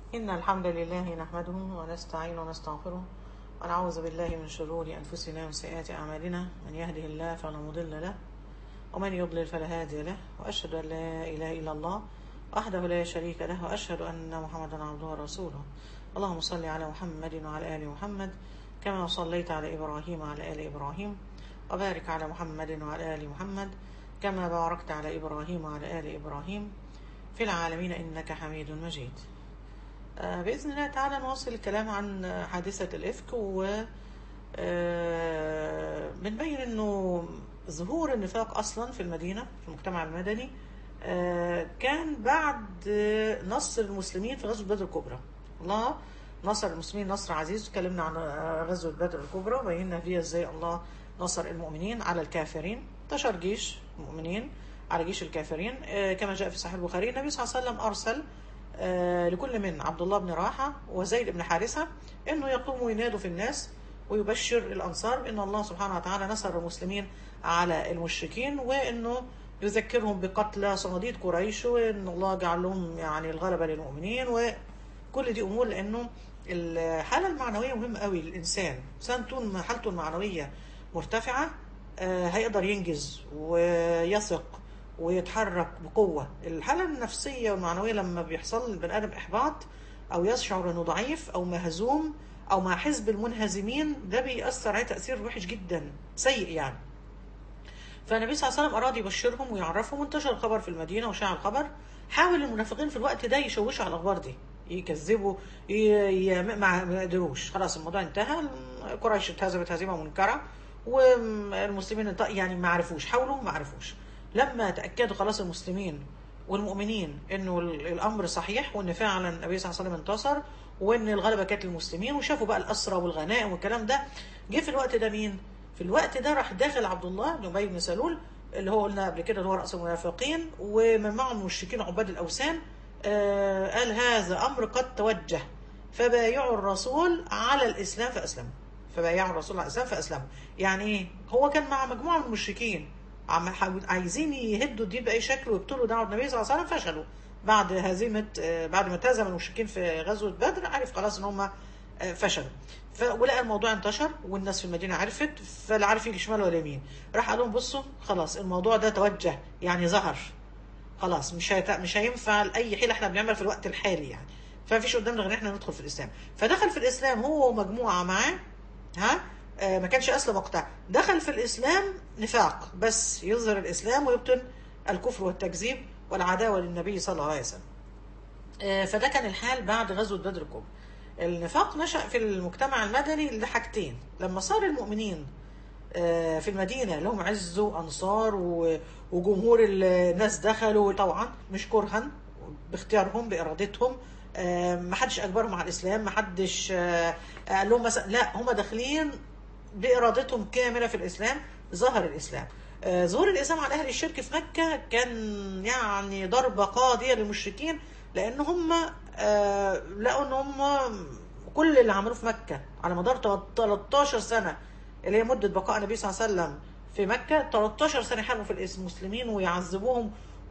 إن الحمد لله نحمده ونستعين ونستغفره ونعوذ بالله من شرور أنفسنا ومن سيئات أعمالنا من يهده الله فلا مضل له ومن يضلل فلا هادي له وأشهد أن لا إله إلا الله وحده لا شريك له وأشهد أن محمدا عبده ورسوله اللهم صل على محمد وعلى آل محمد كما صليت على إبراهيم وعلى آل إبراهيم وبارك على محمد وعلى آل محمد كما باركت على إبراهيم وعلى آل إبراهيم في العالمين إنك حميد مجيد آه، بإذن الله تعالى نواصل الكلام عن آه، حادثة الإفك و آه، بنبين إنه ظهور النفاق أصلا في المدينة في المجتمع المدني آه، كان بعد آه، نصر المسلمين في غزوة بدر الكبرى الله نصر المسلمين نصر عزيز اتكلمنا عن آه، غزوة بدر الكبرى وبينا فيها ازاي الله نصر المؤمنين على الكافرين انتشر جيش المؤمنين على جيش الكافرين آه، كما جاء في صحيح البخاري النبي صلى الله عليه وسلم أرسل آه، لكل من عبد الله بن راحة وزيد بن حارثة انه يقوموا ينادوا في الناس ويبشر الانصار بان الله سبحانه وتعالى نصر المسلمين على المشركين وانه يذكرهم بقتل صناديد قريش وان الله جعل لهم يعني الغلبه للمؤمنين وكل دي امور لانه الحاله المعنويه مهمه قوي للانسان الانسان طول ما حالته المعنويه مرتفعه آه، هيقدر ينجز ويثق ويتحرك بقوه الحاله النفسيه والمعنويه لما بيحصل للبني ادم احباط او يشعر انه ضعيف او مهزوم او مع حزب المنهزمين ده بيأثر عليه تأثير وحش جدا سيء يعني فالنبي صلى الله عليه وسلم أراد يبشرهم ويعرفهم وانتشر الخبر في المدينة وشاع الخبر حاول المنافقين في الوقت ده يشوشوا على الأخبار دي يكذبوا ي... ي... ما ما قدروش خلاص الموضوع انتهى قريش اتهزمت هزيمة منكرة والمسلمين انت... يعني ما عرفوش حاولوا ما عرفوش لما تأكدوا خلاص المسلمين والمؤمنين انه ال- الامر صحيح وان فعلا النبي صلى الله عليه وسلم انتصر وان الغلبه كانت للمسلمين وشافوا بقى الاسرى والغنائم والكلام ده جه في الوقت ده مين؟ في الوقت ده راح داخل عبد الله بن ابي بن سلول اللي هو قلنا قبل كده اللي هو راس المنافقين ومن معه المشركين عباد الاوثان آه قال هذا امر قد توجه فبايعوا الرسول على الاسلام فاسلموا فبايعوا الرسول على الاسلام فاسلموا يعني ايه؟ هو كان مع مجموعه من المشركين عم حاول- عايزين يهدوا الدين باي شكل ويقتلوا دعوه النبي صلى الله عليه وسلم فشلوا بعد هزيمه آه، بعد ما اتهزم المشركين في غزوه بدر عرف خلاص ان هم آه، فشلوا ف... ولقى الموضوع انتشر والناس في المدينه عرفت فلا عارف يجي شمال ولا يمين راح قال لهم بصوا خلاص الموضوع ده توجه يعني ظهر خلاص مش هيت... مش هينفع لاي حيله احنا بنعمل في الوقت الحالي يعني فمفيش قدامنا غير ان احنا ندخل في الاسلام فدخل في الاسلام هو ومجموعه معاه ها آه ما كانش اسلم وقتها دخل في الاسلام نفاق بس يظهر الاسلام ويبطن الكفر والتكذيب والعداوه للنبي صلى الله عليه وسلم آه، فده كان الحال بعد غزوة بدر الكبرى النفاق نشأ في المجتمع المدني لحاجتين لما صار المؤمنين آه، في المدينة لهم عز وأنصار و- وجمهور الناس دخلوا طبعا مش كرها باختيارهم بإرادتهم آه، محدش أجبرهم على الإسلام محدش آه، قال لهم مثلا لا هم داخلين بإرادتهم كاملة في الإسلام ظهر الإسلام آه، ظهور الإسلام على أهل الشرك في مكة كان يعني ضربة قاضية للمشركين لأن هم آه، لقوا إن هم كل اللي عملوه في مكة على مدار 13 سنة اللي هي مدة بقاء النبي صلى الله عليه وسلم في مكة 13 سنة يحاربوا في الإس- المسلمين ويعذبوهم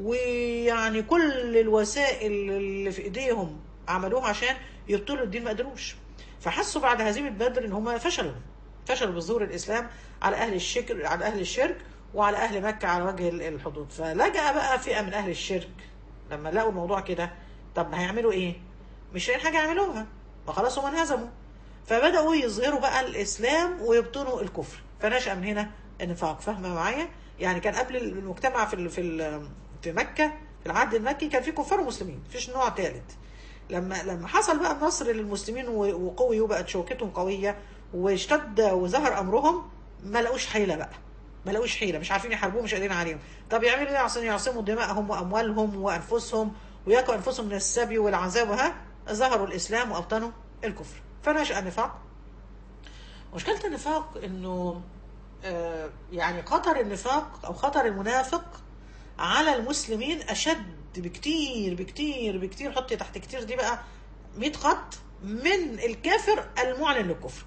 ويعني كل الوسائل اللي في إيديهم عملوها عشان يبطلوا الدين ما قدروش فحسوا بعد هزيمة بدر إن هم فشلوا فشلوا بظهور الإسلام على أهل الشرك على أهل الشرك وعلى أهل مكة على وجه ال- الحدود فلجأ بقى فئة من أهل الشرك لما لقوا الموضوع كده طب هيعملوا إيه؟ مش لاقيين حاجة يعملوها ما خلاص هم انهزموا فبدأوا يظهروا بقى الإسلام ويبطنوا الكفر فنشأ من هنا النفاق فاهمة معايا؟ يعني كان قبل المجتمع في ال- في ال- في مكة في العهد المكي كان في كفار ومسلمين مفيش نوع ثالث لما لما حصل بقى النصر للمسلمين و- وقوي وبقت شوكتهم قويه واشتد وظهر امرهم ما لقوش حيله بقى ما لقوش حيله مش عارفين يحاربوهم مش قادرين عليهم طب يعملوا ايه عشان يعصموا دمائهم واموالهم وانفسهم ويقوا انفسهم من السبي والعذاب ها ظهروا الاسلام وابطنوا الكفر فنشا النفاق مشكله النفاق انه آه، يعني خطر النفاق او خطر المنافق على المسلمين اشد بكتير بكتير بكتير حطي تحت كتير دي بقى 100 خط من الكافر المعلن للكفر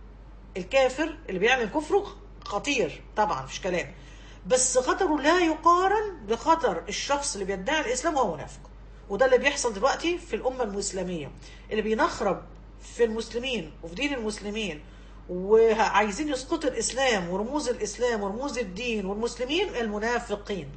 الكافر اللي بيعمل كفره خطير طبعا مفيش كلام بس خطره لا يقارن بخطر الشخص اللي بيدعي الاسلام وهو منافق وده اللي بيحصل دلوقتي في الامه المسلميه اللي بينخرب في المسلمين وفي دين المسلمين وعايزين يسقطوا الاسلام ورموز الاسلام ورموز الدين والمسلمين المنافقين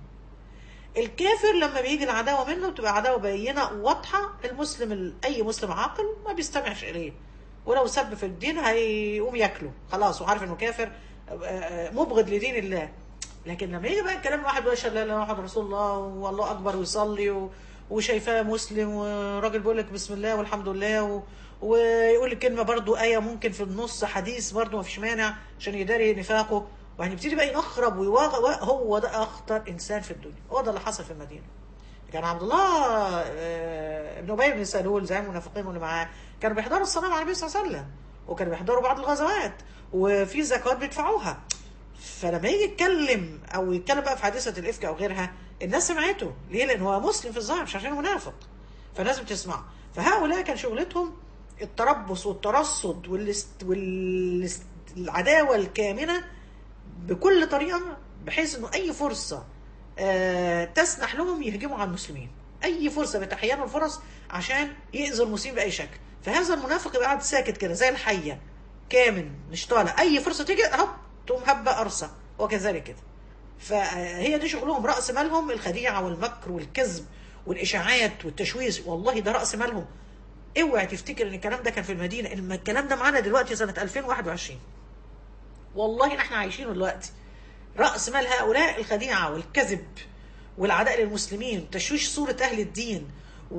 الكافر لما بيجي العداوه منه بتبقى عداوه بينه واضحه المسلم ال- اي مسلم عاقل ما بيستمعش اليه ولو سب في الدين هيقوم ياكله خلاص وعارف انه كافر آه، مبغض لدين الله لكن لما يجي بقى الكلام واحد بيقول اشهد لا اله الا الله محمد رسول الله والله اكبر ويصلي و... وشايفاه مسلم وراجل بيقول لك بسم الله والحمد لله و... ويقول كلمه برضو ايه ممكن في النص حديث برضو ما فيش مانع عشان يداري نفاقه وهنبتدي بقى ينخرب ويواغ هو ده اخطر انسان في الدنيا هو ده اللي حصل في المدينه كان عبد الله آه، ابن ابي بن سلول زي المنافقين واللي معاه كانوا بيحضروا الصلاه مع النبي صلى الله عليه وسلم وكانوا بيحضروا بعض الغزوات وفي زكوات بيدفعوها فلما يجي يتكلم او يتكلم بقى في حادثه الافك او غيرها الناس سمعته ليه لان هو مسلم في الظاهر مش عشان منافق فالناس بتسمعه فهؤلاء كان شغلتهم التربص والترصد والاست... والاست... العداوه الكامنه بكل طريقه بحيث انه اي فرصه آه، تسنح لهم يهجموا على المسلمين اي فرصه بتحيانوا الفرص عشان يأذوا المسلمين باي شكل فهذا المنافق يبقى قاعد ساكت كده زي الحيه كامن مش طالع اي فرصه تيجي هوب تقوم هبه قرصه وكذلك كده فهي دي شغلهم راس مالهم الخديعه والمكر والكذب والاشاعات والتشويش والله ده راس مالهم اوعي تفتكر ان الكلام ده كان في المدينه الم- الكلام ده معانا دلوقتي سنه 2021 والله احنا عايشينه دلوقتي رأس مال هؤلاء الخديعة والكذب والعداء للمسلمين تشويش صورة أهل الدين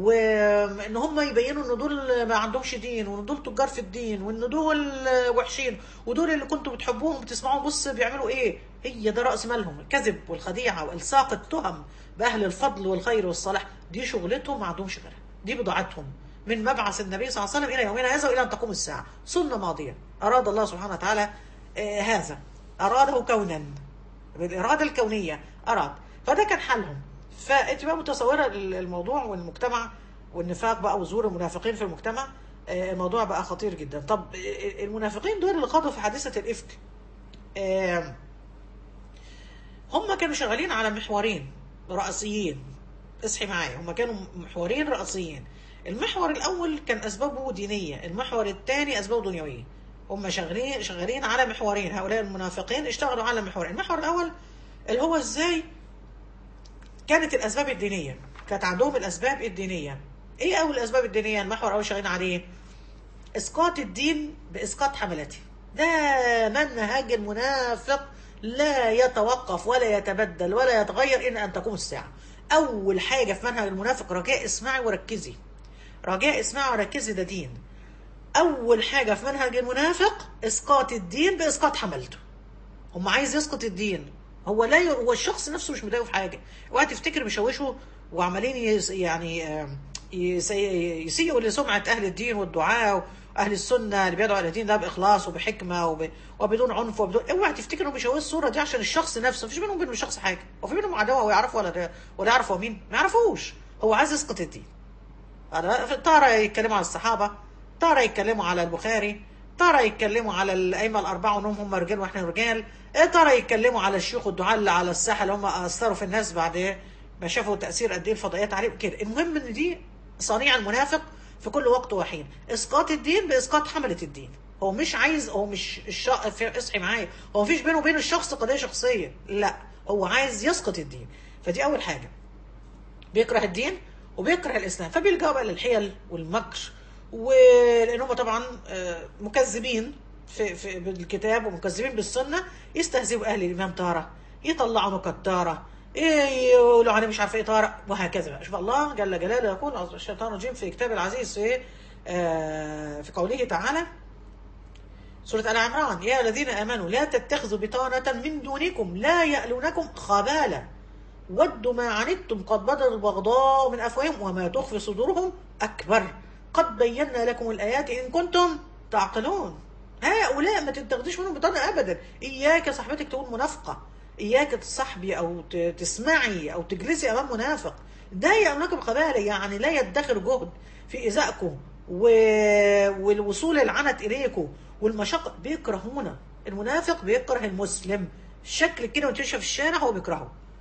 وإن هم يبينوا إن دول ما عندهمش دين وإن دول تجار في الدين وإن دول وحشين ودول اللي كنتوا بتحبوهم وبتسمعوهم بص بيعملوا إيه هي ده رأس مالهم الكذب والخديعة وإلصاق التهم بأهل الفضل والخير والصلاح دي شغلتهم ما عندهمش غيرها دي بضاعتهم من مبعث النبي صلى الله عليه وسلم إلى يومنا هذا وإلى أن تقوم الساعة سنة ماضية أراد الله سبحانه وتعالى آه، هذا أراده كونا بالإرادة الكونية أراد فده كان حالهم فأنت بقى متصورة الموضوع والمجتمع والنفاق بقى وظهور المنافقين في المجتمع آه، الموضوع بقى خطير جدا طب آه، المنافقين دول اللي قادوا في حادثة الإفك آه، هم كانوا شغالين على محورين رئيسيين اصحي معايا هم كانوا محورين رئيسيين المحور الاول كان اسبابه دينيه المحور الثاني اسبابه دنيويه هم شغالين شغالين على محورين هؤلاء المنافقين اشتغلوا على محورين المحور الاول اللي هو ازاي كانت الاسباب الدينيه كانت عندهم الاسباب الدينيه ايه اول الاسباب الدينيه المحور الاول شغالين عليه اسقاط الدين باسقاط حملته ده منهج المنافق لا يتوقف ولا يتبدل ولا يتغير الا ان تقوم الساعه اول حاجه في منهج المنافق رجاء اسمعي وركزي رجاء اسمعي وركزي ده دين اول حاجه في منهج المنافق اسقاط الدين باسقاط حملته هم عايز يسقط الدين هو لا ي... هو الشخص نفسه مش مضايقه في حاجه اوعى تفتكر بيشوشوا وعمالين يس... يعني آم، يس... يسيئوا لسمعه اهل الدين والدعاء واهل السنه اللي بيدعوا الى الدين ده باخلاص وبحكمه وب... وبدون عنف وبدون اوعى تفتكر انهم بيشوهوا الصوره دي عشان الشخص نفسه مفيش بينهم وبين الشخص حاجه وفي بينهم عداوه ويعرفوا ولا ده... ولا يعرفوا مين ما يعرفوش هو عايز يسقط الدين أنا- تارة يتكلموا على الصحابة تارة يتكلموا على البخاري تارة يتكلموا على الأئمة الأربعة وإنهم هم رجال وإحنا رجال إيه تارة يتكلموا على الشيوخ والدعاة اللي على الساحة اللي هم أثروا في الناس بعد ما شافوا تأثير قد إيه الفضائيات عليهم كده المهم إن دي صنيع المنافق في كل وقت وحين إسقاط الدين بإسقاط حملة الدين هو مش عايز هو مش الش... في- اصحي معايا هو مفيش بينه وبين الشخص قضية شخصية لا هو عايز يسقط الدين فدي أول حاجة بيكره الدين وبيكره الاسلام فبيلجأوا بقى للحيل والمكر ولان هم طبعا آه، مكذبين في, في بالكتاب ومكذبين بالسنه يستهزئوا اهل الامام تاره يطلعوا نكت تاره إيه يقولوا عليه مش عارف ايه تاره وهكذا بقى شوف الله جل جلاله يقول الشيطان الرجيم في كتاب العزيز في آه، في قوله تعالى سورة آل عمران يا الذين آمنوا لا تتخذوا بطانة من دونكم لا يألونكم خبالا ودوا ما عنتم قد بدت البغضاء من أفواههم وما تخفي صدورهم أكبر قد بينا لكم الآيات إن كنتم تعقلون هؤلاء ما تتخذوش منهم بطانة أبدا إياك يا صاحبتك تقول منافقة إياك تصاحبي أو ت- تسمعي أو تجلسي أمام منافق ده يأمركم خبالة يعني لا يدخر جهد في إيذائكم و... والوصول العنت إليكم والمشقة بيكرهونا المنافق بيكره المسلم شكل كده وانت ماشيه في الشارع هو بيكرهه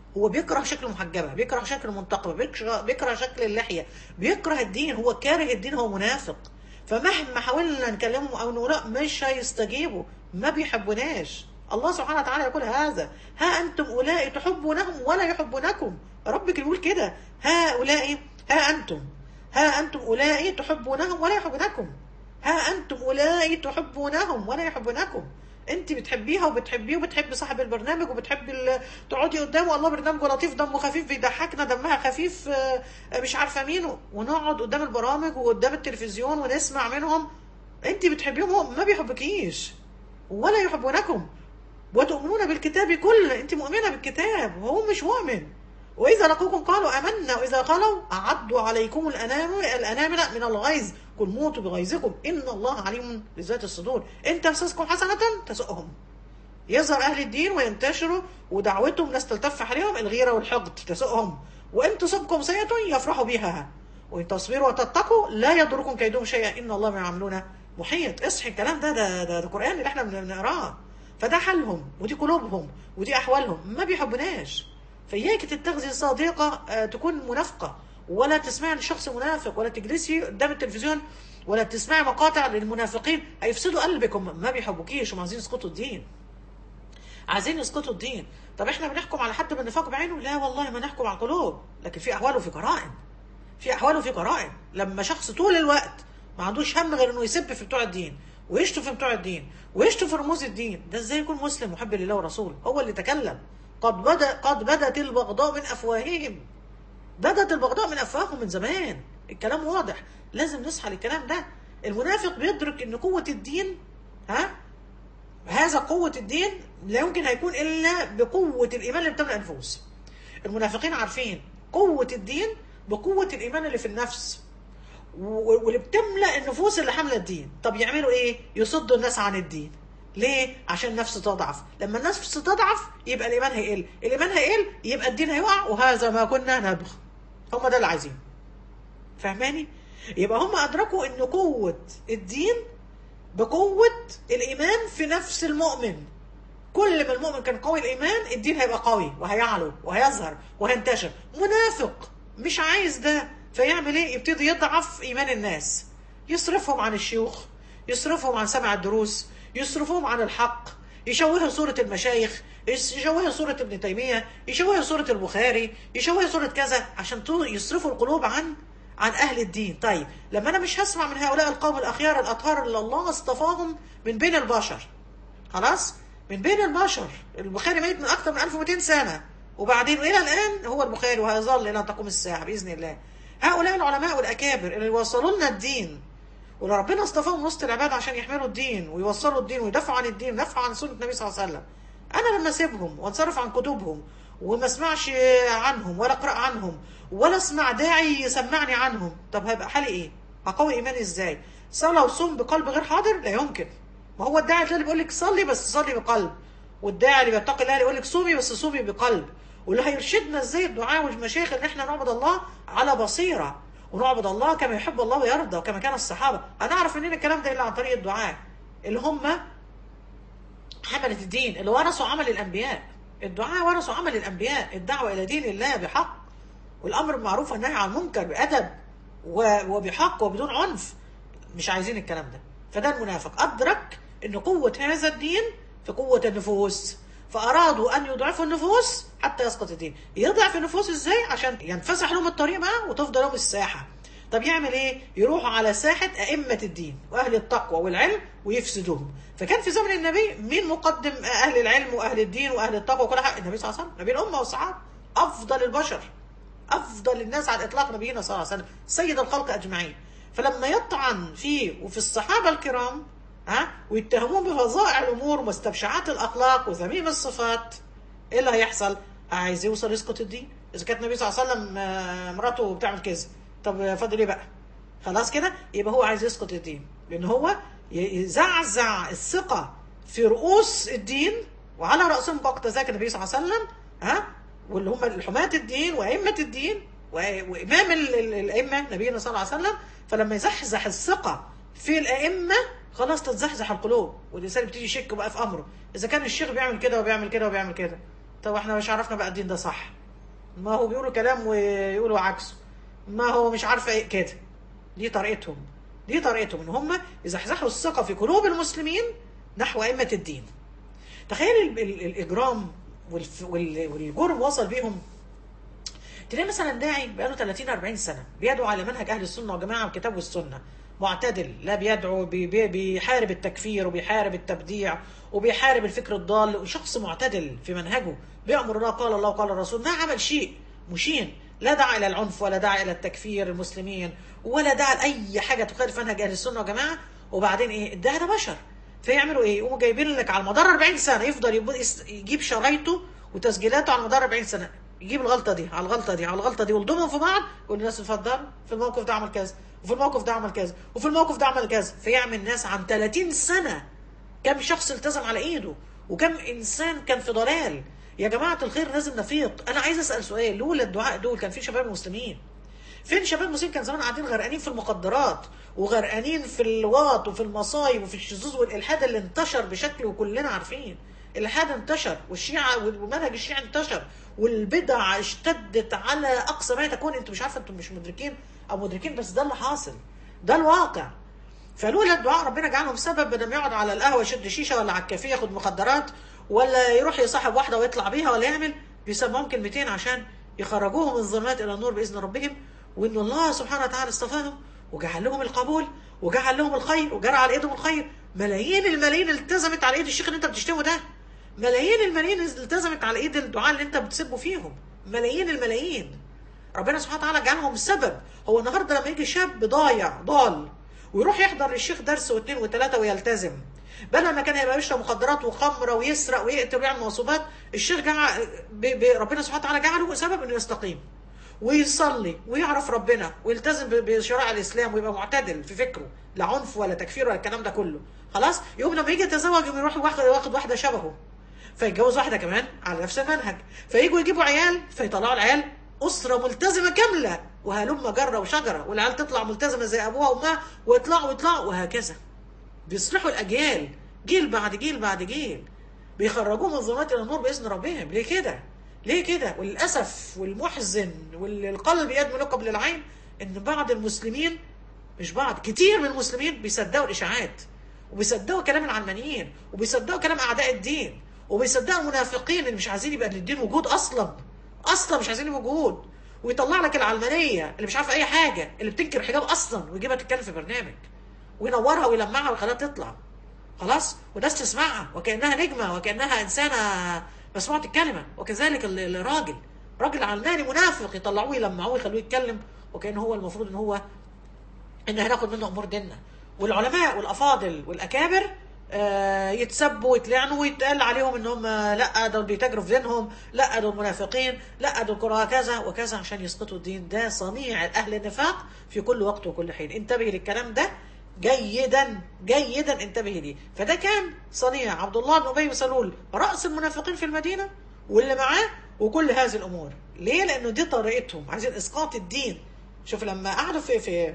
هو بيكره شكل المحجبه بيكره شكل المنتقبه بيكره, بيكره شكل اللحيه بيكره الدين هو كاره الدين هو منافق فمهما حاولنا نكلمهم او نقول لا، مش هيستجيبوا ما بيحبوناش الله سبحانه وتعالى يقول هذا ها انتم اولئك تحبونهم ولا يحبونكم ربك يقول كده هؤلاء ها انتم ها انتم اولئك تحبونهم ولا يحبونكم ها انتم اولئك تحبونهم ولا يحبونكم انت بتحبيها وبتحبيه وبتحبي صاحب البرنامج وبتحبي ال- تقعدي قدامه الله برنامجه لطيف دمه خفيف بيضحكنا دمها خفيف آه، آه، مش عارفه مين ونقعد قدام البرامج وقدام التلفزيون ونسمع منهم انت بتحبيهم هم ما بيحبكيش ولا يحبونكم وتؤمنون بالكتاب كله انت مؤمنه بالكتاب وهو مش مؤمن واذا لقوكم قالوا امنا واذا قالوا اعدوا عليكم الانامل الانامل من الغيظ قل موتوا بغيظكم ان الله عليم بذات الصدور ان تمسسكم حسنه تسؤهم يظهر اهل الدين وينتشروا ودعوتهم ناس تلتف عليهم الغيره والحقد تسؤهم وان تصبكم سيئه يفرحوا بها وان تصبروا وتتقوا لا يضركم كيدهم شيئا ان الله بما يعملون محيط اصحي الكلام ده ده ده, ده قران اللي احنا بنقراه فده حالهم ودي قلوبهم ودي احوالهم ما بيحبوناش فإياك تتخذي صديقة آه، تكون منافقة ولا تسمعي لشخص منافق ولا تجلسي قدام التلفزيون ولا تسمعي مقاطع للمنافقين هيفسدوا قلبك هم ما بيحبوكيش هم عايزين يسقطوا الدين عايزين يسقطوا الدين طب احنا بنحكم على حد بالنفاق بعينه لا والله ما نحكم على القلوب لكن في احوال وفي قرائن في احوال وفي قرائن لما شخص طول الوقت ما عندوش هم غير انه يسب في بتوع الدين ويشتم في بتوع الدين ويشتم في رموز الدين ده ازاي يكون مسلم محب لله ورسوله هو اللي تكلم قد بدا قد بدت البغضاء من افواههم بدت البغضاء من افواههم من زمان الكلام واضح لازم نصحى للكلام ده المنافق بيدرك ان قوه الدين ها هذا قوة الدين لا يمكن هيكون إلا بقوة الإيمان اللي بتملأ النفوس المنافقين عارفين قوة الدين بقوة الإيمان اللي في النفس و- واللي بتملأ النفوس اللي حاملة الدين طب يعملوا إيه؟ يصدوا الناس عن الدين ليه؟ عشان النفس تضعف لما النفس تضعف يبقى الإيمان هيقل الإيمان هيقل يبقى الدين هيقع وهذا ما كنا نبغ هم ده اللي عايزينه فاهماني؟ يبقى هم أدركوا إن قوة الدين بقوة الإيمان في نفس المؤمن كل ما المؤمن كان قوي الإيمان الدين هيبقى قوي وهيعلو وهيظهر وهينتشر منافق مش عايز ده فيعمل إيه يبتدي يضعف إيمان الناس يصرفهم عن الشيوخ يصرفهم عن سمع الدروس يصرفهم عن الحق يشوهوا صورة المشايخ يشوهوا صورة ابن تيمية يشوهوا صورة البخاري يشوهوا صورة كذا عشان طول يصرفوا القلوب عن عن أهل الدين طيب لما أنا مش هسمع من هؤلاء القوم الأخيار الأطهار اللي الله اصطفاهم من بين البشر خلاص من بين البشر البخاري ميت من أكثر من 1200 سنة وبعدين إلى الآن هو البخاري وهيظل إلى أن تقوم الساعة بإذن الله هؤلاء العلماء والأكابر اللي يوصلوا لنا الدين واللي ربنا اصطفاهم وسط العباد عشان يحملوا الدين ويوصلوا الدين ويدافعوا عن الدين ويدافعوا عن سنة النبي صلى الله عليه وسلم أنا لما أسيبهم وانصرف عن كتبهم وما اسمعش عنهم ولا اقرا عنهم ولا اسمع داعي يسمعني عنهم طب هيبقى حالي ايه اقوي ايماني ازاي صلاه وصوم بقلب غير حاضر لا يمكن ما هو الداعي اللي بيقول لك صلي بس صلي بقلب والداعي اللي بيتقي الله اللي يقول لك صومي بس صومي بقلب واللي هيرشدنا ازاي الدعاء والمشايخ ان احنا نعبد الله على بصيره ونعبد الله كما يحب الله ويرضى وكما كان الصحابه انا اعرف منين الكلام ده الا عن طريق الدعاء اللي هم حملة الدين اللي ورثوا عمل الأنبياء الدعاء ورثوا عمل الأنبياء الدعوة إلى دين الله بحق والأمر بالمعروف والنهي عن المنكر بأدب و- وبحق وبدون عنف مش عايزين الكلام ده فده المنافق أدرك أن قوة هذا الدين في قوة النفوس فأرادوا أن يضعفوا النفوس حتى يسقط الدين يضعف النفوس إزاي عشان ينفسح لهم الطريق بقى وتفضل لهم الساحة طب يعمل ايه يروحوا على ساحة أئمة الدين وأهل التقوى والعلم ويفسدوهم فكان في زمن النبي مين مقدم أهل العلم وأهل الدين وأهل التقوى وكل حاجة النبي صلى الله عليه وسلم نبي الأمة والصحابة أفضل البشر أفضل الناس على الإطلاق نبينا صلى الله عليه وسلم سيد الخلق أجمعين فلما يطعن فيه وفي الصحابة الكرام ها ويتهمون بفظائع الأمور ومستبشعات الأخلاق وذميم الصفات إيه اللي هيحصل؟ عايز يوصل يسقط الدين إذا كانت النبي صلى الله عليه وسلم آه، مراته بتعمل كذا طب فاضل ايه بقى خلاص كده يبقى هو عايز يسقط الدين لان هو ي- يزعزع الثقه في رؤوس الدين وعلى راسهم وقت ذاك النبي صلى الله عليه وسلم ها واللي هم الحماة الدين وائمه الدين و- وامام ال- ال- الائمه نبينا صلى الله عليه وسلم فلما يزحزح الثقه في الائمه خلاص تتزحزح القلوب والانسان بيبتدي يشك بقى في امره اذا كان الشيخ بيعمل كده وبيعمل كده وبيعمل كده طب احنا مش عرفنا بقى الدين ده صح ما هو بيقولوا كلام ويقولوا عكسه ما هو مش عارفه ايه كده دي طريقتهم دي طريقتهم ان هم يزحزحوا الثقه في قلوب المسلمين نحو ائمه الدين تخيل ال- ال- الاجرام والف- وال- والجرم وصل بيهم تلاقي مثلا داعي بقاله 30 40 سنه بيدعو على منهج اهل السنه والجماعه والكتاب والسنه معتدل لا بيدعو بي بي بيحارب التكفير وبيحارب التبديع وبيحارب الفكر الضال شخص معتدل في منهجه بيأمر الله قال الله قال الرسول ما عمل شيء مشين لا دعا الى العنف ولا دعا الى التكفير المسلمين ولا دعا لاي حاجه تخالف منهج اهل السنه والجماعه وبعدين ايه الداعي ده بشر فيعملوا ايه يقوموا جايبين لك على مدار 40 سنه يفضل يب- يس- يجيب شرايطه وتسجيلاته على مدار 40 سنه يجيب الغلطه دي على الغلطه دي على الغلطه دي ويلضمهم في بعض يقول للناس اتفضل في الموقف ده عمل كذا وفي الموقف ده عمل كذا وفي الموقف ده عمل كذا فيعمل ناس عن 30 سنه كم شخص التزم على ايده وكم انسان كان في ضلال يا جماعه الخير لازم نفيق انا عايز اسال سؤال لولا الدعاء دول كان في شباب مسلمين فين شباب المسلمين كان زمان قاعدين غرقانين في المخدرات وغرقانين في اللواط وفي المصايب وفي الشذوذ والالحاد اللي انتشر بشكل وكلنا عارفين الالحاد انتشر والشيعه ومنهج الشيعه انتشر والبدع اشتدت على اقصى ما تكون انتوا مش عارفه انتوا مش مدركين او مدركين بس ده اللي حاصل ده الواقع فلولا الدعاء ربنا جعلهم سبب بدل ما يقعد على القهوه يشد شيشه ولا على الكافيه ياخد مخدرات ولا يروح يصاحب واحده ويطلع بيها ولا يعمل بيسمعهم كلمتين عشان يخرجوهم من الظلمات الى النور باذن ربهم وان الله سبحانه وتعالى اصطفاهم وجعل لهم القبول وجعل لهم الخير وجرى على ايدهم الخير ملايين الملايين التزمت على ايد الشيخ اللي انت بتشتمه ده ملايين الملايين التزمت على ايد الدعاء اللي انت بتسبه فيهم ملايين الملايين ربنا سبحانه وتعالى جعلهم سبب هو النهارده لما يجي شاب ضايع ضال ويروح يحضر للشيخ درس واثنين وثلاثه ويلتزم بدل ما كان هيبقى بيشرب مخدرات وخمره ويسرق ويقتل ويعمل نصوبات الشيخ جعل ب... ب... ربنا سبحانه وتعالى جعله سبب انه يستقيم ويصلي ويعرف ربنا ويلتزم ب- بشرائع الاسلام ويبقى معتدل في فكره لا عنف ولا تكفير ولا الكلام ده كله خلاص يقوم لما يجي يتزوج يقوم يروح واخد واخد واحده شبهه فيتجوز واحده كمان على نفس المنهج فيجوا يجيبوا عيال فيطلعوا العيال اسره ملتزمه كامله وهلم جره وشجره والعيال تطلع ملتزمه زي ابوها وامها ويطلعوا ويطلعوا وهكذا بيصلحوا الاجيال جيل بعد جيل بعد جيل بيخرجوهم من الظلمات الى النور باذن ربهم ليه كده ليه كده وللاسف والمحزن والقلب يدمن قبل العين ان بعض المسلمين مش بعض كتير من المسلمين بيصدقوا الاشاعات وبيصدقوا كلام العلمانيين وبيصدقوا كلام اعداء الدين وبيصدقوا المنافقين اللي مش عايزين يبقى للدين وجود اصلا اصلا مش عايزين وجود ويطلع لك العلمانيه اللي مش عارفه اي حاجه اللي بتنكر الحجاب اصلا ويجيبها تتكلم في برنامج وينورها ويلمعها ويخليها تطلع خلاص وناس تسمعها وكانها نجمه وكانها انسانه مسموعه الكلمه وكذلك ال- الراجل راجل علماني منافق يطلعوه يلمعوه يخلوه يتكلم وكان هو المفروض ان هو ان هناخد منه امور ديننا والعلماء والافاضل والاكابر آه، يتسبوا ويتلعنوا ويتقال عليهم ان هم لا دول بيتاجروا في دينهم لا دول منافقين لا دول كره كذا وكذا عشان يسقطوا الدين ده صنيع اهل النفاق في كل وقت وكل حين انتبه للكلام ده جيدا جيدا انتبه ليه فده كان صنيع عبد الله بن ابي بن سلول راس المنافقين في المدينه واللي معاه وكل هذه الامور ليه لانه دي طريقتهم عايزين اسقاط الدين شوف لما قعدوا في في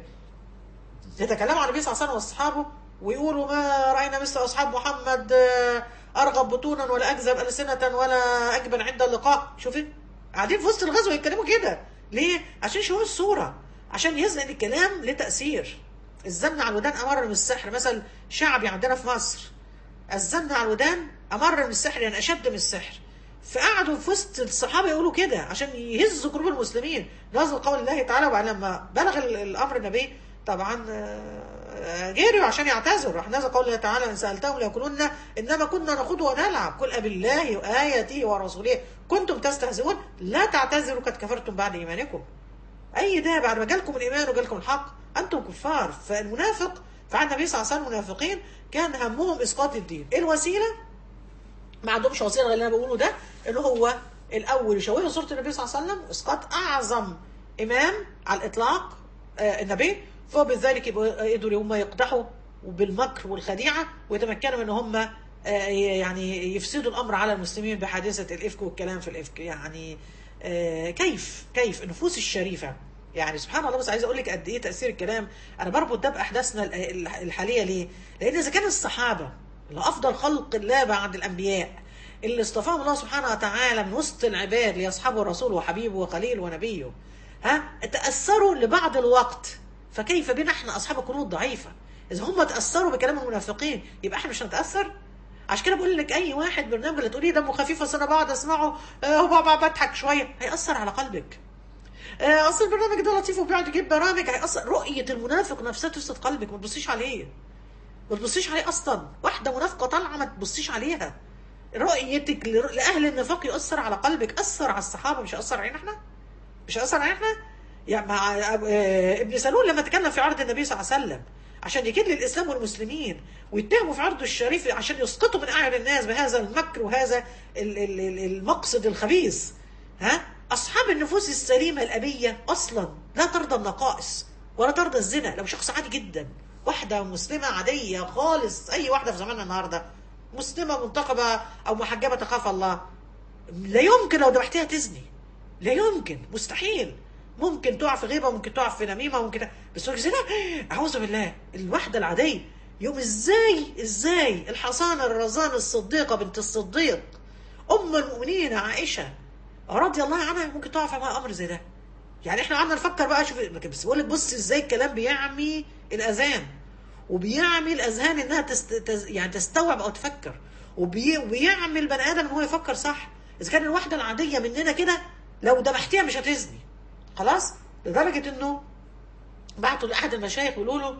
يتكلموا عن النبي صلى الله عليه وسلم واصحابه ويقولوا ما راينا مثل اصحاب محمد آه، ارغب بطونا ولا اكذب السنه ولا اجبن عند اللقاء شوفي قاعدين في وسط الغزوه يتكلموا كده ليه عشان يشوفوا الصوره عشان يزن الكلام له تاثير الزن على الودان امر من السحر مثل شعبي عندنا في مصر الزن على الودان امر من السحر يعني اشد من السحر فقعدوا في وسط الصحابه يقولوا كده عشان يهزوا قلوب المسلمين نزل قول الله تعالى وبعد لما بلغ ال- الامر النبي طبعا آه، جريوا عشان يعتذروا راح نزل قول الله تعالى ان سالتهم ليقولون انما كنا نخوض ونلعب قل ابالله واياته ورسوله كنتم تستهزئون لا تعتذروا قد كفرتم بعد ايمانكم اي ده بعد ما جالكم الايمان وجالكم الحق انتم كفار فالمنافق فعند النبي صلى الله عليه وسلم المنافقين كان همهم اسقاط الدين ايه الوسيله ما عندهمش وسيله غير اللي انا بقوله ده ان هو الاول يشوهوا صوره النبي صلى الله عليه وسلم اسقاط اعظم امام على الاطلاق آه النبي فبذلك يبقوا قدروا هم يقدحوا بالمكر والخديعه ويتمكنوا ان هم آه يعني يفسدوا الامر على المسلمين بحادثه الافك والكلام في الافك يعني آه كيف كيف النفوس الشريفه يعني سبحان الله بس عايز اقول لك قد ايه تاثير الكلام انا بربط ده باحداثنا ال- الحاليه ليه؟ لان اذا كان الصحابه لافضل خلق الله بعد الانبياء اللي اصطفاهم الله سبحانه وتعالى من وسط العباد ليصحبوا الرسول وحبيبه وخليل ونبيه ها تاثروا لبعض الوقت فكيف بنا احنا اصحاب القلوب ضعيفه اذا هم تاثروا بكلام المنافقين يبقى احنا مش هنتاثر عشان كده بقول لك اي واحد برنامج اللي تقولي دمه خفيف اصل انا بقعد اسمعه آه، وبقعد بضحك شويه هياثر على قلبك آه، اصل البرنامج ده لطيف وبيقعد يجيب برامج هيأثر رؤية المنافق نفسها تفسد قلبك ما تبصيش عليه ما تبصيش عليه اصلا واحدة منافقة طالعة ما تبصيش عليها رؤيتك لر- لأهل النفاق يؤثر على قلبك أثر على الصحابة مش هيأثر علينا احنا مش هيأثر علينا احنا يعني مع آه، ابن سلول لما تكلم في عرض النبي صلى الله عليه وسلم عشان يكيد للإسلام والمسلمين ويتهموا في عرضه الشريف عشان يسقطوا من أعين الناس بهذا المكر وهذا ال- ال- ال- المقصد الخبيث ها أصحاب النفوس السليمة الأبية أصلا لا ترضى النقائص ولا ترضى الزنا لو شخص عادي جدا واحدة مسلمة عادية خالص أي واحدة في زماننا النهاردة مسلمة منتقبة أو محجبة تخاف الله لا يمكن لو ذبحتيها تزني لا يمكن مستحيل ممكن تقع في غيبه ممكن تقع في نميمه ممكن بس تقول زنا اعوذ بالله الواحده العاديه يوم ازاي ازاي الحصانه الرزان الصديقه بنت الصديق ام المؤمنين عائشه رضي الله عنها ممكن تقع في امر زي ده يعني احنا قعدنا نفكر بقى شوف لكن بس بقول لك بص ازاي الكلام بيعمي الاذان وبيعمي الاذهان انها تست... تز... يعني تستوعب او تفكر وبي... وبيعمل البني ادم ان هو يفكر صح اذا كان الواحده العاديه مننا كده لو ذبحتيها مش هتزني خلاص لدرجه انه بعتوا لاحد المشايخ يقولوا له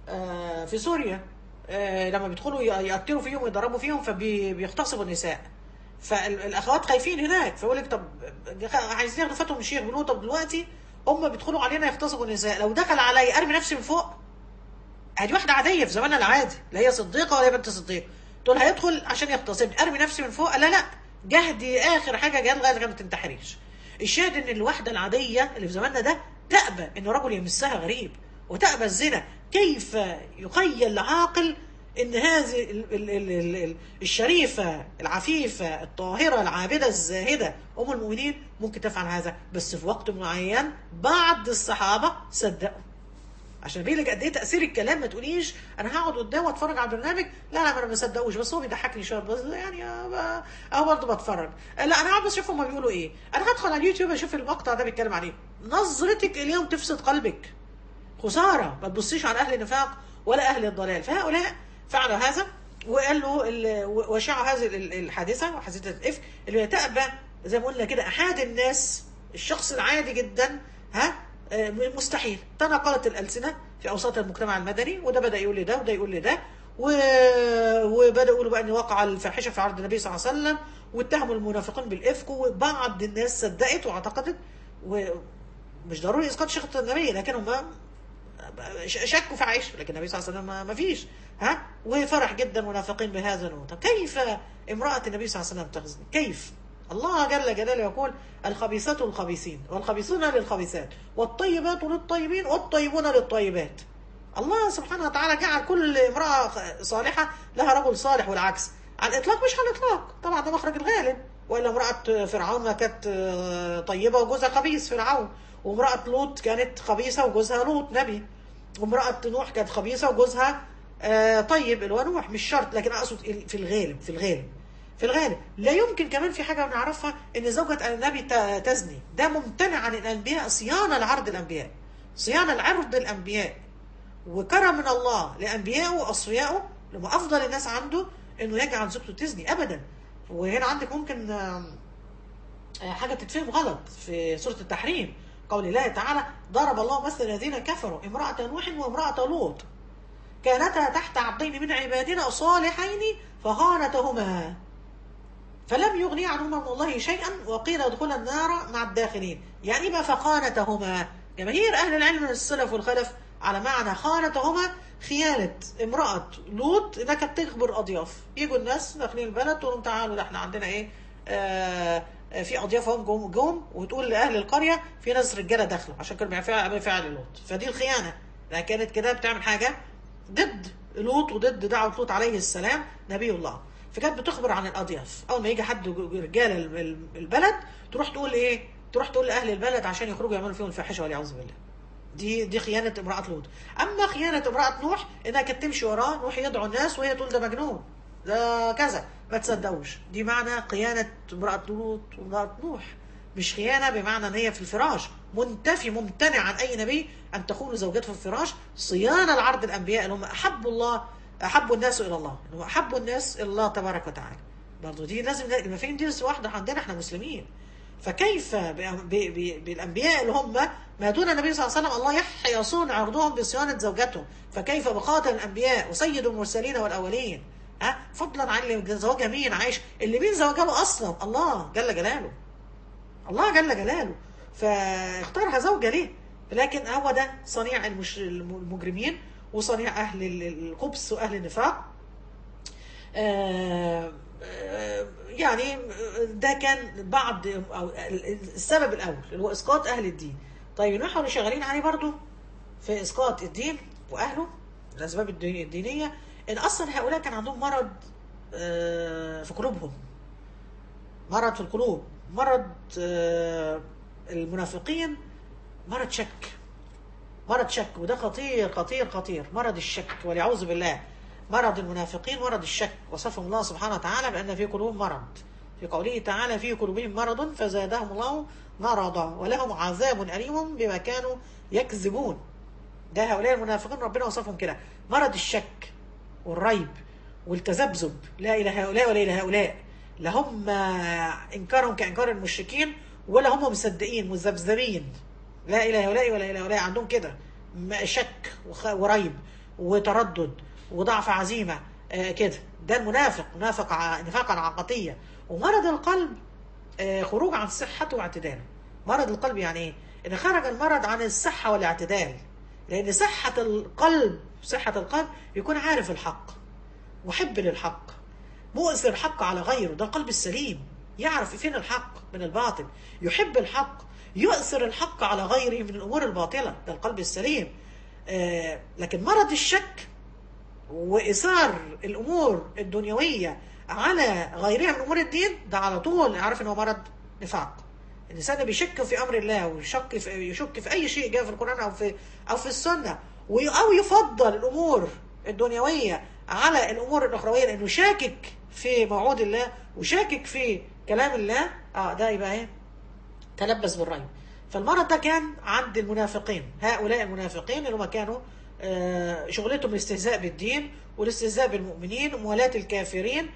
آه، في سوريا آه، لما بيدخلوا ي- يقتلوا فيهم ويضربوا فيهم فبيغتصبوا النساء فالاخوات خايفين هناك فيقول لك طب عايزين ياخدوا فتوى من الشيخ بيقولوا طب دلوقتي هم بيدخلوا علينا يغتصبوا النساء لو دخل علي ارمي نفسي من فوق ادي واحده عاديه في زماننا العادي لا هي صديقه ولا هي بنت صديق تقول هيدخل عشان يغتصبني ارمي نفسي من فوق لا لا جهدي اخر حاجه جهاد لغايه ما تنتحريش الشاهد ان الواحده العاديه اللي في زماننا ده تأبى ان رجل يمسها غريب وتأبى الزنا كيف يخيل لعاقل ان هذه ال- ال- ال- ال- ال- الشريفه العفيفه الطاهره العابده الزاهده ام المؤمنين ممكن تفعل هذا بس في وقت معين بعض الصحابه صدقوا عشان بيقول لك قد ايه تاثير الكلام ما تقوليش انا هقعد قدامه واتفرج على البرنامج لا لا ما انا ما بصدقوش بس هو بيضحكني شويه بس يعني اه أه برضه بتفرج لا انا قاعد بس اشوف هما بيقولوا ايه انا هدخل على اليوتيوب اشوف المقطع ده بيتكلم عليه نظرتك اليوم تفسد قلبك خساره ما تبصيش على اهل النفاق ولا اهل الضلال فهؤلاء فعلوا هذا وقالوا ال- وشاعوا هذه ال- الحادثه وحادثه الافك اللي هي تأبى زي ما قلنا كده احد الناس الشخص العادي جدا ها آه، مستحيل تناقلت الالسنه في اوساط المجتمع المدني وده بدا يقول لي ده وده يقول لي ده و... وبدا يقولوا بقى ان وقع الفاحشه في عرض النبي صلى الله عليه وسلم واتهموا المنافقين بالافك وبعض الناس صدقت واعتقدت ومش ضروري اسقاط شيخه النبي لكن هم شكوا في عائشه لكن النبي صلى الله عليه وسلم ما- ما فيش ها وفرح جدا منافقين بهذا النوع طب كيف امراه النبي صلى الله عليه وسلم تغزني كيف الله جل جلاله يقول الخبيثات للخبيثين والخبيثون للخبيثات والطيبات للطيبين والطيبون للطيبات الله سبحانه وتعالى جعل كل امرأة صالحة لها رجل صالح والعكس على الإطلاق مش على الإطلاق طبعا ده مخرج الغالب وإلا امرأة فرعون ما كانت آه، طيبة وجوزها خبيث فرعون وامرأة لوط كانت خبيثة وجوزها لوط نبي وامرأة نوح كانت خبيثة وجوزها آه، طيب اللي هو نوح مش شرط لكن أقصد في الغالب في الغالب في الغالب لا يمكن كمان في حاجة بنعرفها ان زوجة النبي ت- تزني ده ممتنع عن الانبياء صيانة لعرض الانبياء صيانة لعرض الانبياء وكرم من الله لانبيائه واصفيائه لما افضل الناس عنده انه يجعل زوجته تزني ابدا وهنا عندك ممكن آم، آه، حاجة تتفهم غلط في سورة التحريم قول الله تعالى ضرب الله مثل الذين كفروا امرأة نوح وامرأة لوط كانتا تحت عبدين من عبادنا صالحين فخانتهما فلم يغني عنهما من الله شيئا وقيل ادخلا النار مع الداخلين يعني بقى فخانتهما جماهير اهل العلم من السلف والخلف على معنى خانتهما خيانة امرأة لوط انها كانت تخبر اضياف يجوا الناس داخلين البلد تقول لهم تعالوا ده احنا عندنا ايه آه آه، في اضياف هم جم, جم وتقول لاهل القريه في ناس رجاله داخله عشان كانوا بيعملوا فعل لوط فدي الخيانه لأنها كانت كده بتعمل حاجه ضد لوط وضد دعوه لوط عليه السلام نبي الله فكانت بتخبر عن الاضياف اول ما يجي حد رجال ال- ال- البلد تروح تقول ايه تروح تقول لاهل البلد عشان يخرجوا يعملوا فيهم الفاحشه والعياذ بالله دي دي خيانه امراه لوط اما خيانه امراه نوح انها كانت تمشي وراه نوح يدعو الناس وهي تقول ده مجنون ده كذا ما تصدقوش دي معنى خيانه امراه لوط وامراه نوح مش خيانه بمعنى ان هي في الفراش منتفي ممتنع عن اي نبي ان تخون زوجته في الفراش صيانه لعرض الانبياء اللي هم احبوا الله احبوا الناس الى الله اللي هم احبوا الناس الى الله تبارك وتعالى برضه دي لازم المفاهيم دي واحده عندنا احنا مسلمين فكيف ب- ب- ب- بالانبياء اللي هم ما دون النبي صلى الله عليه وسلم الله يح- يصون عرضهم بصيانه زوجتهم فكيف بخاتم الانبياء وسيد المرسلين والاولين ها فضلا عن اللي زوجها مين عايش اللي مين زوجها اصلا الله جل جلاله الله جل جلاله فاختارها زوجة ليه لكن هو ده صنيع المش... المجرمين وصنيع أهل ال- الخبث وأهل النفاق آه، آه، يعني ده كان بعض أو السبب الأول اللي هو إسقاط أهل الدين طيب نحن اللي شغالين عليه برضو في إسقاط الدين وأهله الأسباب الدي- الدينية إن أصلا هؤلاء كان عندهم مرض آه، في قلوبهم مرض في القلوب مرض آه، المنافقين مرض شك مرض شك وده خطير خطير خطير مرض الشك والعوذ بالله مرض المنافقين مرض الشك وصفهم الله سبحانه وتعالى بأن في قلوبهم مرض في قوله تعالى في قلوبهم مرض فزادهم الله مرضا ولهم عذاب أليم بما كانوا يكذبون ده هؤلاء المنافقين ربنا وصفهم كده مرض الشك والريب والتذبذب لا إلى هؤلاء ولا إلى هؤلاء لا هم إنكارهم كإنكار المشركين ولا هم مصدقين مذبذبين لا إلى هؤلاء ولا إلى هؤلاء عندهم كده م- شك وخ- وريب وتردد وضعف عزيمة آه، كده ده المنافق منافق ع- نفاقا عقطية ومرض القلب آه، خروج عن صحته واعتداله مرض القلب يعني ايه ان خرج المرض عن الصحة والاعتدال لان صحة القلب صحة القلب يكون عارف الحق محب للحق مؤثر الحق على غيره ده القلب السليم يعرف فين الحق من الباطل يحب الحق يؤثر الحق على غيره من الامور الباطله ده القلب السليم آه لكن مرض الشك واثار الامور الدنيويه على غيرها من امور الدين ده على طول اعرف ان هو مرض نفاق الانسان اللي بيشك في امر الله ويشك في يشك في اي شيء جاء في القران او في او في السنه وي- او يفضل الامور الدنيويه على الامور الاخرويه لانه شاكك في موعود الله وشاكك في كلام الله اه ده يبقى ايه تلبس بالريب فالمرض ده كان عند المنافقين هؤلاء المنافقين اللي هم كانوا آه، شغلتهم الاستهزاء بالدين والاستهزاء بالمؤمنين وموالاة الكافرين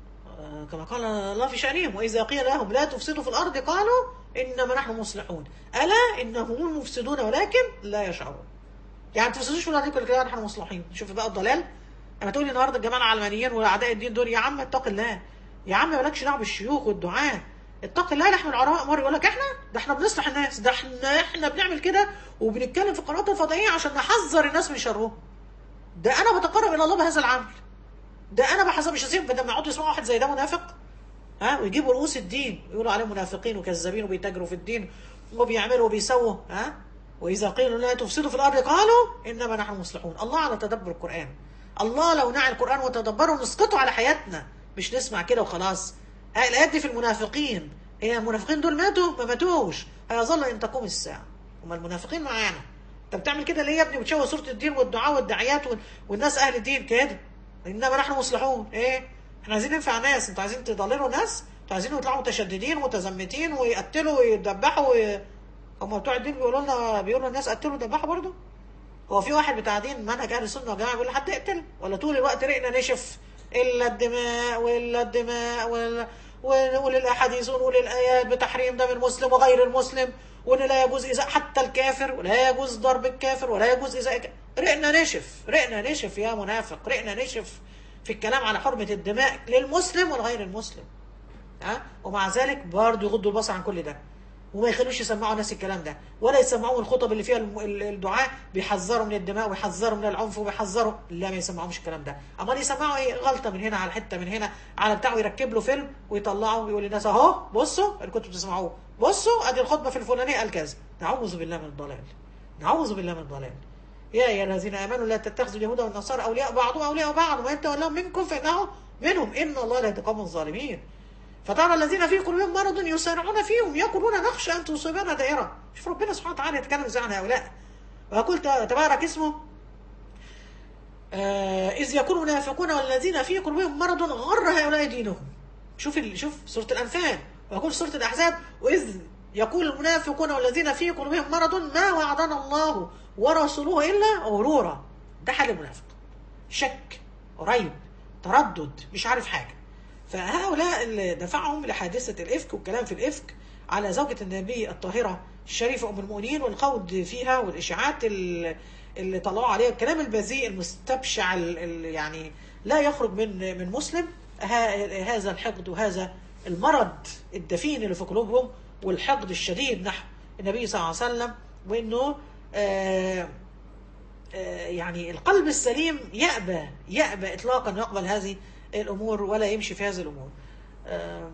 آه، كما قال الله في شأنهم وإذا قيل لهم لا تفسدوا في الأرض قالوا إنما نحن مصلحون ألا إنهم هم المفسدون ولكن لا يشعرون يعني ما تفسدوش في الأرض كل كده نحن مصلحين شوف بقى الضلال لما تقولي النهارده الجماعه العلمانيين واعداء الدين دول يا عم اتق الله يا عم مالكش دعوه بالشيوخ والدعاة اتق الله نحن العلماء مره يقول لك احنا ده احنا بنصلح الناس ده احنا احنا بنعمل كده وبنتكلم في القنوات الفضائيه عشان نحذر الناس من شرهم ده انا بتقرب الى الله بهذا العمل ده انا بحسب مش هسيب بدل ما يقعدوا يسمعوا واحد زي ده منافق ها ويجيبوا رؤوس الدين يقولوا عليهم منافقين وكذابين وبيتاجروا في الدين وبيعملوا وبيسووا ها واذا قيلوا لا تفسدوا في الارض قالوا انما نحن مصلحون الله على تدبر القران الله لو نعي القران وتدبره نسقطه على حياتنا مش نسمع كده وخلاص آه، الايات دي في المنافقين هي المنافقين دول ماتوا ما ماتوش هيظل ان تقوم الساعه هم المنافقين معانا انت بتعمل كده ليه يا ابني بتشوه صوره الدين والدعاء والداعيات وال- والناس اهل الدين كده انما نحن مصلحون ايه احنا عايزين ننفع ناس انتوا عايزين تضللوا ناس انتوا عايزين يطلعوا متشددين متزمتين ويقتلوا ويدبحوا وي... هم بتوع الدين بيقولوا لنا بيقولوا الناس قتلوا ودبحوا برضه هو في واحد بتاع دين منهج اهل السنه والجماعه بيقول حد يقتل ولا طول الوقت رقنا نشف الا الدماء والا الدماء وال... ونقول الاحاديث ونقول الايات بتحريم دم المسلم وغير المسلم وان لا يجوز ايذاء حتى الكافر ولا يجوز ضرب الكافر ولا يجوز ايذاء الك- رقنا نشف رقنا نشف يا منافق رقنا نشف في الكلام على حرمه الدماء للمسلم والغير المسلم ها ومع ذلك برضه يغضوا البصر عن كل ده وما يخلوش يسمعوا الناس الكلام ده ولا يسمعوا الخطب اللي فيها الم- ال- الدعاء بيحذروا من الدماء ويحذروا من العنف وبيحذروا لا ما يسمعوش الكلام ده امال يسمعوا ايه غلطه من هنا على حته من هنا على بتاع ويركب له فيلم ويطلعه ويقول للناس اهو بصوا اللي كنتوا بتسمعوه بصوا ادي الخطبه في الفلانيه قال كذا نعوذ بالله من الضلال نعوذ بالله من الضلال يا ايها الذين امنوا لا تتخذوا اليهود والنصارى اولياء بعضهم اولياء بعض ومن يتولهم منكم فانه منهم ان الله لا يهدي القوم الظالمين فترى الذين في قلوبهم مرض يسارعون فيهم يقولون نخشى ان تصيبنا دائره شوف ربنا سبحانه وتعالى يتكلم ازاي عن هؤلاء ويقول ت- تبارك اسمه آه إذ يكون المنافقون والذين في قلوبهم مرض غر هؤلاء دينهم شوف ال... شوف سورة الأنفال ويقول سورة الأحزاب وإذ يقول المنافقون والذين في قلوبهم مرض ما وعدنا الله ورسوله إلا غرورا ده حال المنافق شك ريب تردد مش عارف حاجة فهؤلاء اللي دفعهم لحادثة الإفك والكلام في الإفك على زوجة النبي الطاهرة الشريفة أم المؤمنين والخوض فيها والإشاعات ال- اللي طلعوا عليها الكلام البذيء المستبشع ال- ال- يعني لا يخرج من من مسلم ه- هذا الحقد وهذا المرض الدفين اللي في قلوبهم والحقد الشديد نحو النبي صلى الله عليه وسلم وانه آه آه، يعني القلب السليم يأبى يأبى إطلاقا يقبل هذه الأمور ولا يمشي في هذه الأمور آم،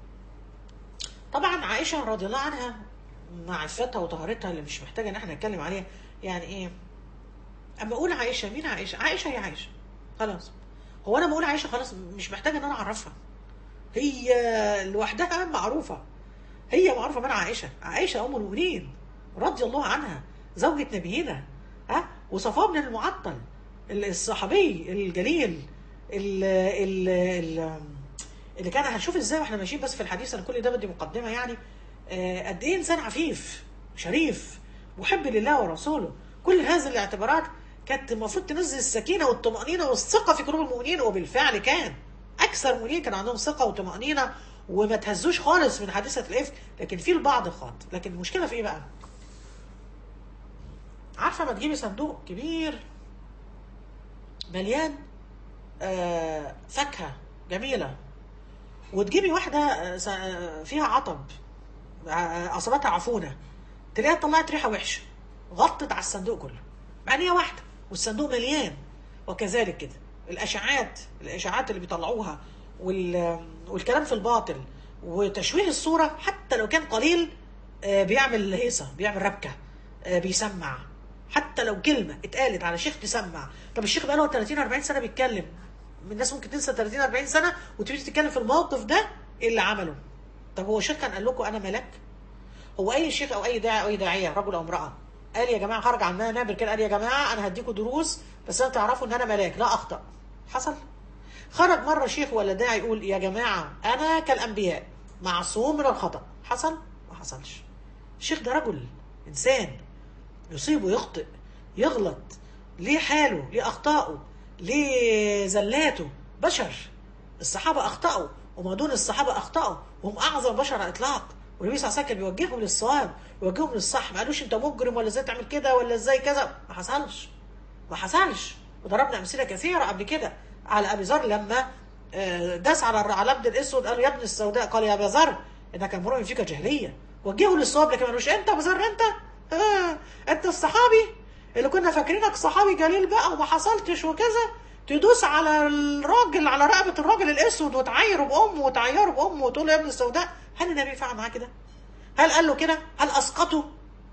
طبعا عائشة رضي الله عنها مع عفتها وطهارتها اللي مش محتاجة ان احنا نتكلم عليها يعني ايه اما اقول عائشة مين عائشة عائشة هي عائشة خلاص هو انا بقول عائشة خلاص مش محتاجة ان انا اعرفها هي لوحدها معروفة هي معروفة من عائشة عائشة ام المؤمنين رضي الله عنها زوجة نبينا ها وصفاء بن المعطل الصحابي الجليل ال ال ال اللي كان هنشوف ازاي واحنا ماشيين بس في الحديث انا كل ده بدي مقدمه يعني آه، قد ايه انسان عفيف شريف محب لله ورسوله كل هذه الاعتبارات كانت المفروض تنزل السكينه والطمانينه والثقه في قلوب المؤمنين وبالفعل كان اكثر المؤمنين كان عندهم ثقه وطمانينه وما تهزوش خالص من حادثه الافك لكن في البعض خاط لكن المشكله في ايه بقى؟ عارفه ما تجيبي صندوق كبير مليان آه، فاكهه جميله وتجيبي واحده آه، س- آه، فيها عطب آه، اصابتها عفونه تلاقيها طلعت ريحه وحشه غطت على الصندوق كله مع ان هي واحده والصندوق مليان وكذلك كده الاشاعات الاشاعات اللي بيطلعوها وال والكلام في الباطل وتشويه الصوره حتى لو كان قليل آه، بيعمل هيصه بيعمل ربكه آه، بيسمع حتى لو كلمه اتقالت على شيخ تسمع طب الشيخ بقاله 30 40 سنه بيتكلم الناس ممكن تنسى 30 40 سنه وتبتدي تتكلم في الموقف ده ايه اللي عمله طب هو الشيخ كان قال لكم انا ملاك هو اي شيخ او اي داعي او اي داعيه رجل او امراه قال يا جماعه خرج عن نابر كده قال يا جماعه انا هديكم دروس بس انتوا تعرفوا ان انا ملاك لا اخطا حصل خرج مره شيخ ولا داعي يقول يا جماعه انا كالانبياء معصوم من الخطا حصل ما حصلش الشيخ ده رجل انسان يصيب ويخطئ يغلط ليه حاله ليه اخطائه ليه زلاته بشر الصحابه اخطاوا وما دون الصحابه اخطاوا وهم اعظم بشر على الاطلاق والنبي صلى الله عليه وسلم كان بيوجههم للصواب يوجههم للصح ما قالوش انت مجرم ولا ازاي تعمل كده ولا ازاي كذا ما حصلش ما حصلش وضربنا امثله كثيره قبل كده على ابي ذر لما آه، داس على الر- على الابن الاسود قال له يا ابن السوداء قال يا ابا ذر انك امرؤ فيك جاهليه وجهه للصواب لكن ما قالوش انت ابو ذر انت آه انت الصحابي اللي كنا فاكرينك صحابي جليل بقى وما حصلتش وكذا تدوس على الراجل على رقبه الراجل الاسود وتعايره بامه وتعيره بامه وتقول له يا ابن السوداء هل النبي فعل معاه كده؟ هل قال له كده؟ هل اسقطه؟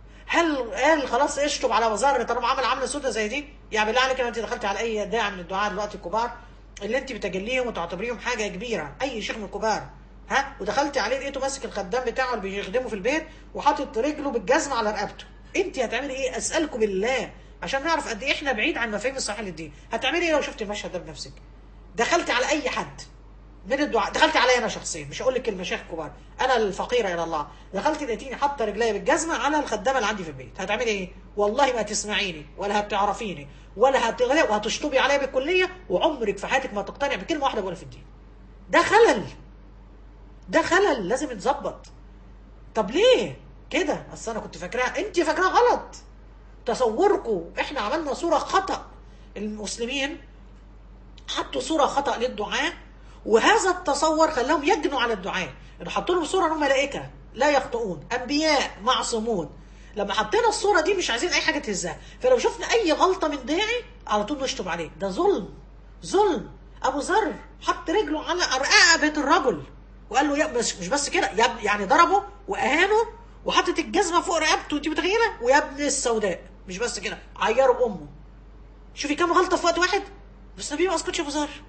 هل قال خلاص اشطب على وزاره طالما عمل عمله سودة زي دي؟ يعني بالله عليك لو انت دخلت على اي داعي من الدعاء دلوقتي الكبار اللي انت بتجليهم وتعتبريهم حاجه كبيره اي شيخ من الكبار ها ودخلت عليه لقيته ماسك الخدام بتاعه اللي بيخدمه في البيت وحاطط رجله بالجزمه على رقبته انت هتعملي ايه اسالكم بالله عشان نعرف قد ايه احنا بعيد عن مفاهيم الصحيح للدين هتعملي ايه لو شفت المشهد ده بنفسك دخلت على اي حد من الدعاء دخلت عليا انا شخصيا مش هقول لك المشايخ الكبار انا الفقيره الى الله دخلت لقيتيني حاطه رجليا بالجزمه على الخدامه اللي عندي في البيت هتعملي ايه والله ما هتسمعيني ولا هتعرفيني ولا هتغلي وهتشطبي عليا بالكليه وعمرك في حياتك ما تقتنع بكلمه واحده بقولها في الدين ده خلل ده خلل لازم يتظبط طب ليه كده اصل انا كنت فاكراها انت فاكراها غلط تصوركم احنا عملنا صوره خطا المسلمين حطوا صوره خطا للدعاء وهذا التصور خلاهم يجنوا على الدعاء انه حطوا لهم صوره انهم ملائكه لا يخطئون انبياء معصومون لما حطينا الصوره دي مش عايزين اي حاجه تهزها فلو شفنا اي غلطه من داعي على طول نشطب عليه ده ظلم ظلم ابو ذر حط رجله على رقبه الرجل وقال له يا مش مش بس كده يا ابن- يعني ضربه واهانه وحطت الجزمه فوق رقبته انت متخيله ويا ابن السوداء مش بس كده عيره بامه شوفي كام غلطه في وقت واحد بس النبي ما اسكتش ابو ذر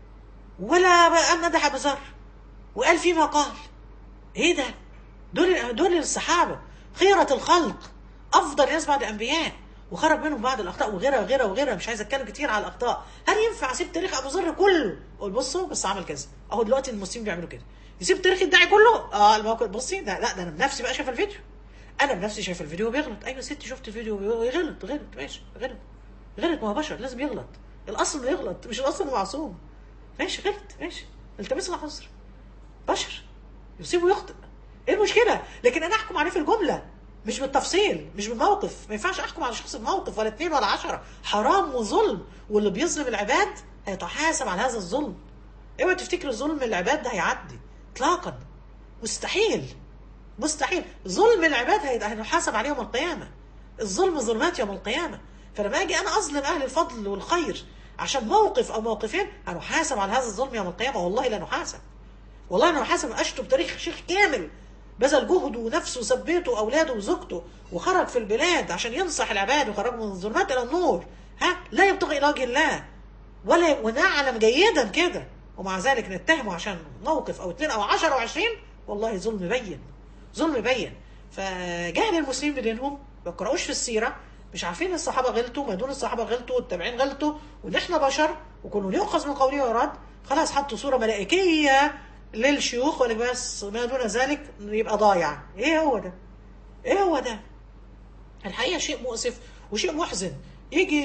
ولا بقى مدح ابو ذر وقال فيما قال ايه ده دول دول الصحابه خيره الخلق افضل ناس بعد الانبياء وخرج منهم بعض الاخطاء وغيرها وغيرها وغيرها مش عايز اتكلم كتير على الاخطاء هل ينفع اسيب تاريخ ابو ذر كله اقول بصوا بس عمل كذا اهو دلوقتي المسلمين بيعملوا كده يسيب تاريخ الداعي كله اه الموقف بصي ده لا ده انا بنفسي بقى شايف الفيديو انا بنفسي شايف الفيديو بيغلط ايوه ستي شفت الفيديو غلط غلط ماشي غلط غلط ما هو بشر لازم يغلط الاصل انه يغلط مش الاصل انه معصوم ماشي غلط ماشي التمس له عذر بشر يصيبه يخطئ ايه المشكله لكن انا احكم عليه في الجمله مش بالتفصيل مش بالموقف ما ينفعش احكم على شخص بموقف ولا اثنين ولا عشرة حرام وظلم واللي بيظلم العباد هيتحاسب على هذا الظلم اوعى تفتكر الظلم العباد ده هيعدي اطلاقا مستحيل مستحيل ظلم العباد هي- هنحاسب عليه يوم القيامه الظلم ظلمات يوم القيامه فلما اجي انا اظلم اهل الفضل والخير عشان موقف او موقفين هنحاسب على هذا الظلم يوم القيامه والله لا نحاسب والله انا حاسب اشتم تاريخ شيخ كامل بذل جهده ونفسه وثبته واولاده وزوجته وخرج في البلاد عشان ينصح العباد وخرج من الظلمات الى النور ها لا يبتغي الى وجه الله ولا ونعلم جيدا كده ومع ذلك نتهمه عشان موقف او اثنين او عشر او عشرين والله ظلم بين ظلم بين فجهل المسلمين بدينهم ما بيقرأوش في السيرة مش عارفين الصحابة غلطوا ما دون الصحابة غلطوا والتابعين غلطوا وان احنا بشر وكله يؤخذ من قوله ويرد خلاص حطوا صورة ملائكية للشيوخ ولا بس ما دون ذلك يبقى ضايع ايه هو ده ايه هو ده الحقيقة شيء مؤسف وشيء محزن يجي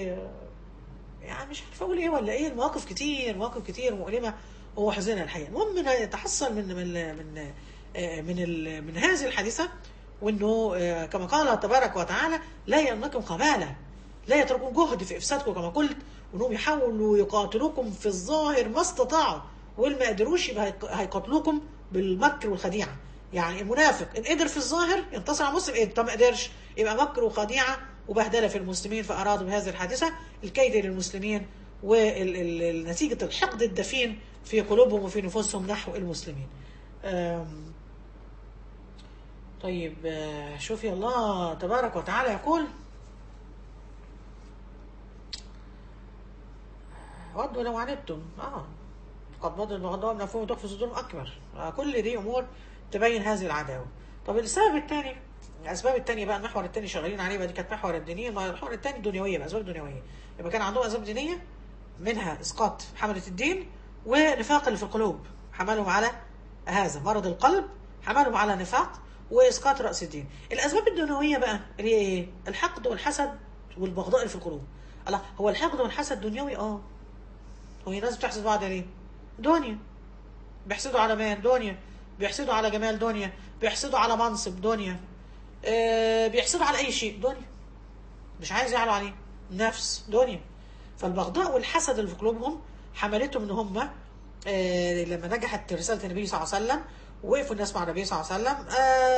يعني مش عارفه اقول ايه ولا ايه المواقف كتير مواقف كتير مؤلمه ومحزنه الحقيقه المهم نتحصل من من من آه، من ال- من هذه الحادثه وانه آه، كما قال تبارك وتعالى لا يأمنكم خباله لا يتركون جهد في افسادكم كما قلت وانهم يحاولوا يقاتلوكم في الظاهر ما استطاعوا وان ما قدروش يبقى هيق- هيقاتلوكم بالمكر والخديعه يعني المنافق ان قدر في الظاهر ينتصر على المسلم إيه؟ طب ما قدرش يبقى مكر وخديعه وبهدله في المسلمين فارادوا بهذه الحادثه الكيد للمسلمين ونتيجه الحقد الدفين في قلوبهم وفي نفوسهم نحو المسلمين. أم، طيب آه، شوفي الله تبارك وتعالى يقول ودوا لو عنتم اه قد مضى البغضاء من افواههم وتخفي صدورهم اكبر آه كل دي امور تبين هذه العداوه طب السبب الثاني الاسباب الثانيه بقى المحور الثاني شغالين عليه بقى دي كانت محور الدينيه المحور الثاني الدنيويه بقى اسباب دنيويه يبقى كان عندهم اسباب دينيه منها اسقاط حمله الدين ونفاق اللي في القلوب حملهم على هذا مرض القلب حملهم على نفاق واسقاط راس الدين الاسباب الدنيويه بقى اللي هي ايه الحقد والحسد والبغضاء اللي في القلوب الله هو الحقد والحسد دنيوي اه هو الناس بتحسد بعض ليه دنيا بيحسدوا على مال دنيا بيحسدوا على جمال دنيا بيحسدوا على منصب دنيا آه بيحسدوا على اي شيء دنيا مش عايز يعلوا عليه نفس دنيا فالبغضاء والحسد اللي في قلوبهم حملتهم ان هم آه لما نجحت رساله النبي صلى الله عليه وسلم وقفوا الناس مع النبي صلى الله عليه وسلم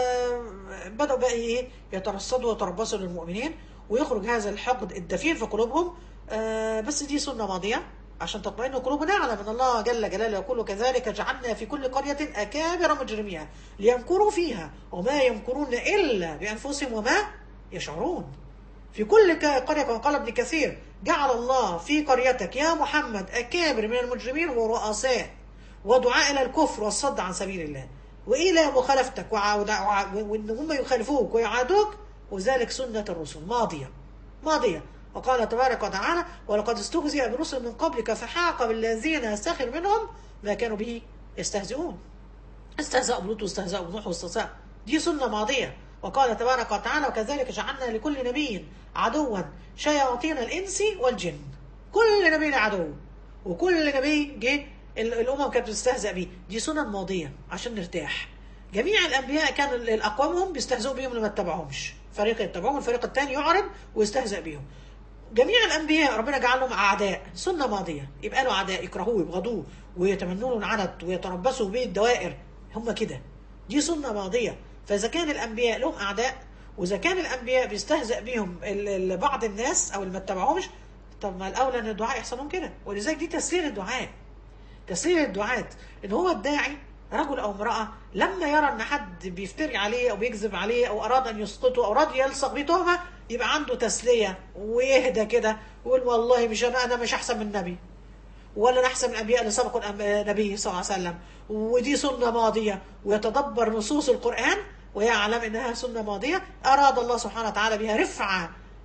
آه بدأوا بقى ايه يترصدوا ويتربصوا للمؤمنين ويخرج هذا الحقد الدفين في قلوبهم آه بس دي سنة ماضية عشان تطمئن قلوبنا نعلم ان الله جل جلاله يقول كذلك جعلنا في كل قرية أكابر مجرميها ليمكروا فيها وما يمكرون إلا بأنفسهم وما يشعرون في كل ك- قرية كما قال ابن كثير جعل الله في قريتك يا محمد أكابر من المجرمين ورؤساء ودعاء إلى الكفر والصد عن سبيل الله وإلى مخالفتك وع- وع- وع- وإن هم يخالفوك ويعادوك وذلك سنة الرسل ماضية ماضية وقال تبارك وتعالى ولقد استهزئ برسل من قبلك فحاق بالذين يستخر منهم ما كانوا به يستهزئون استهزأ بلوط واستهزأ بنوح واستهزأ دي سنة ماضية وقال تبارك وتعالى وكذلك جعلنا لكل نبي عدوا شياطين الإنس والجن كل نبي له عدو وكل نبي جه ال- الأمم كانت بتستهزأ بيه دي سنن ماضية عشان نرتاح جميع الأنبياء كان ال- الأقوامهم بيستهزئوا بيهم لما اتبعهمش فريق يتبعهم والفريق الثاني يعرض ويستهزأ بيهم جميع الانبياء ربنا جعل لهم اعداء سنه ماضيه يبقى له اعداء يكرهوه يبغضوه ويتمنوا له العنت ويتربصوا به الدوائر هم كده دي سنه ماضيه فاذا كان الانبياء لهم اعداء واذا كان الانبياء بيستهزأ بيهم ال- ال- بعض الناس او اللي ما اتبعوهمش طب ما الاولى ان الدعاء يحصل لهم كده ولذلك دي تسليل الدعاء تسليل الدعاة ان هو الداعي رجل او امرأة لما يرى ان حد بيفتري عليه او بيكذب عليه او اراد ان يسقطه او اراد يلصق بيه تهمة يبقى عنده تسلية ويهدى كده ويقول والله مش انا انا مش احسن من النبي ولا انا احسن من الانبياء اللي سبقوا الأنب- النبي صلى الله عليه وسلم ودي سنة ماضية ويتدبر نصوص القرآن ويعلم انها سنة ماضية اراد الله سبحانه وتعالى بها رفعة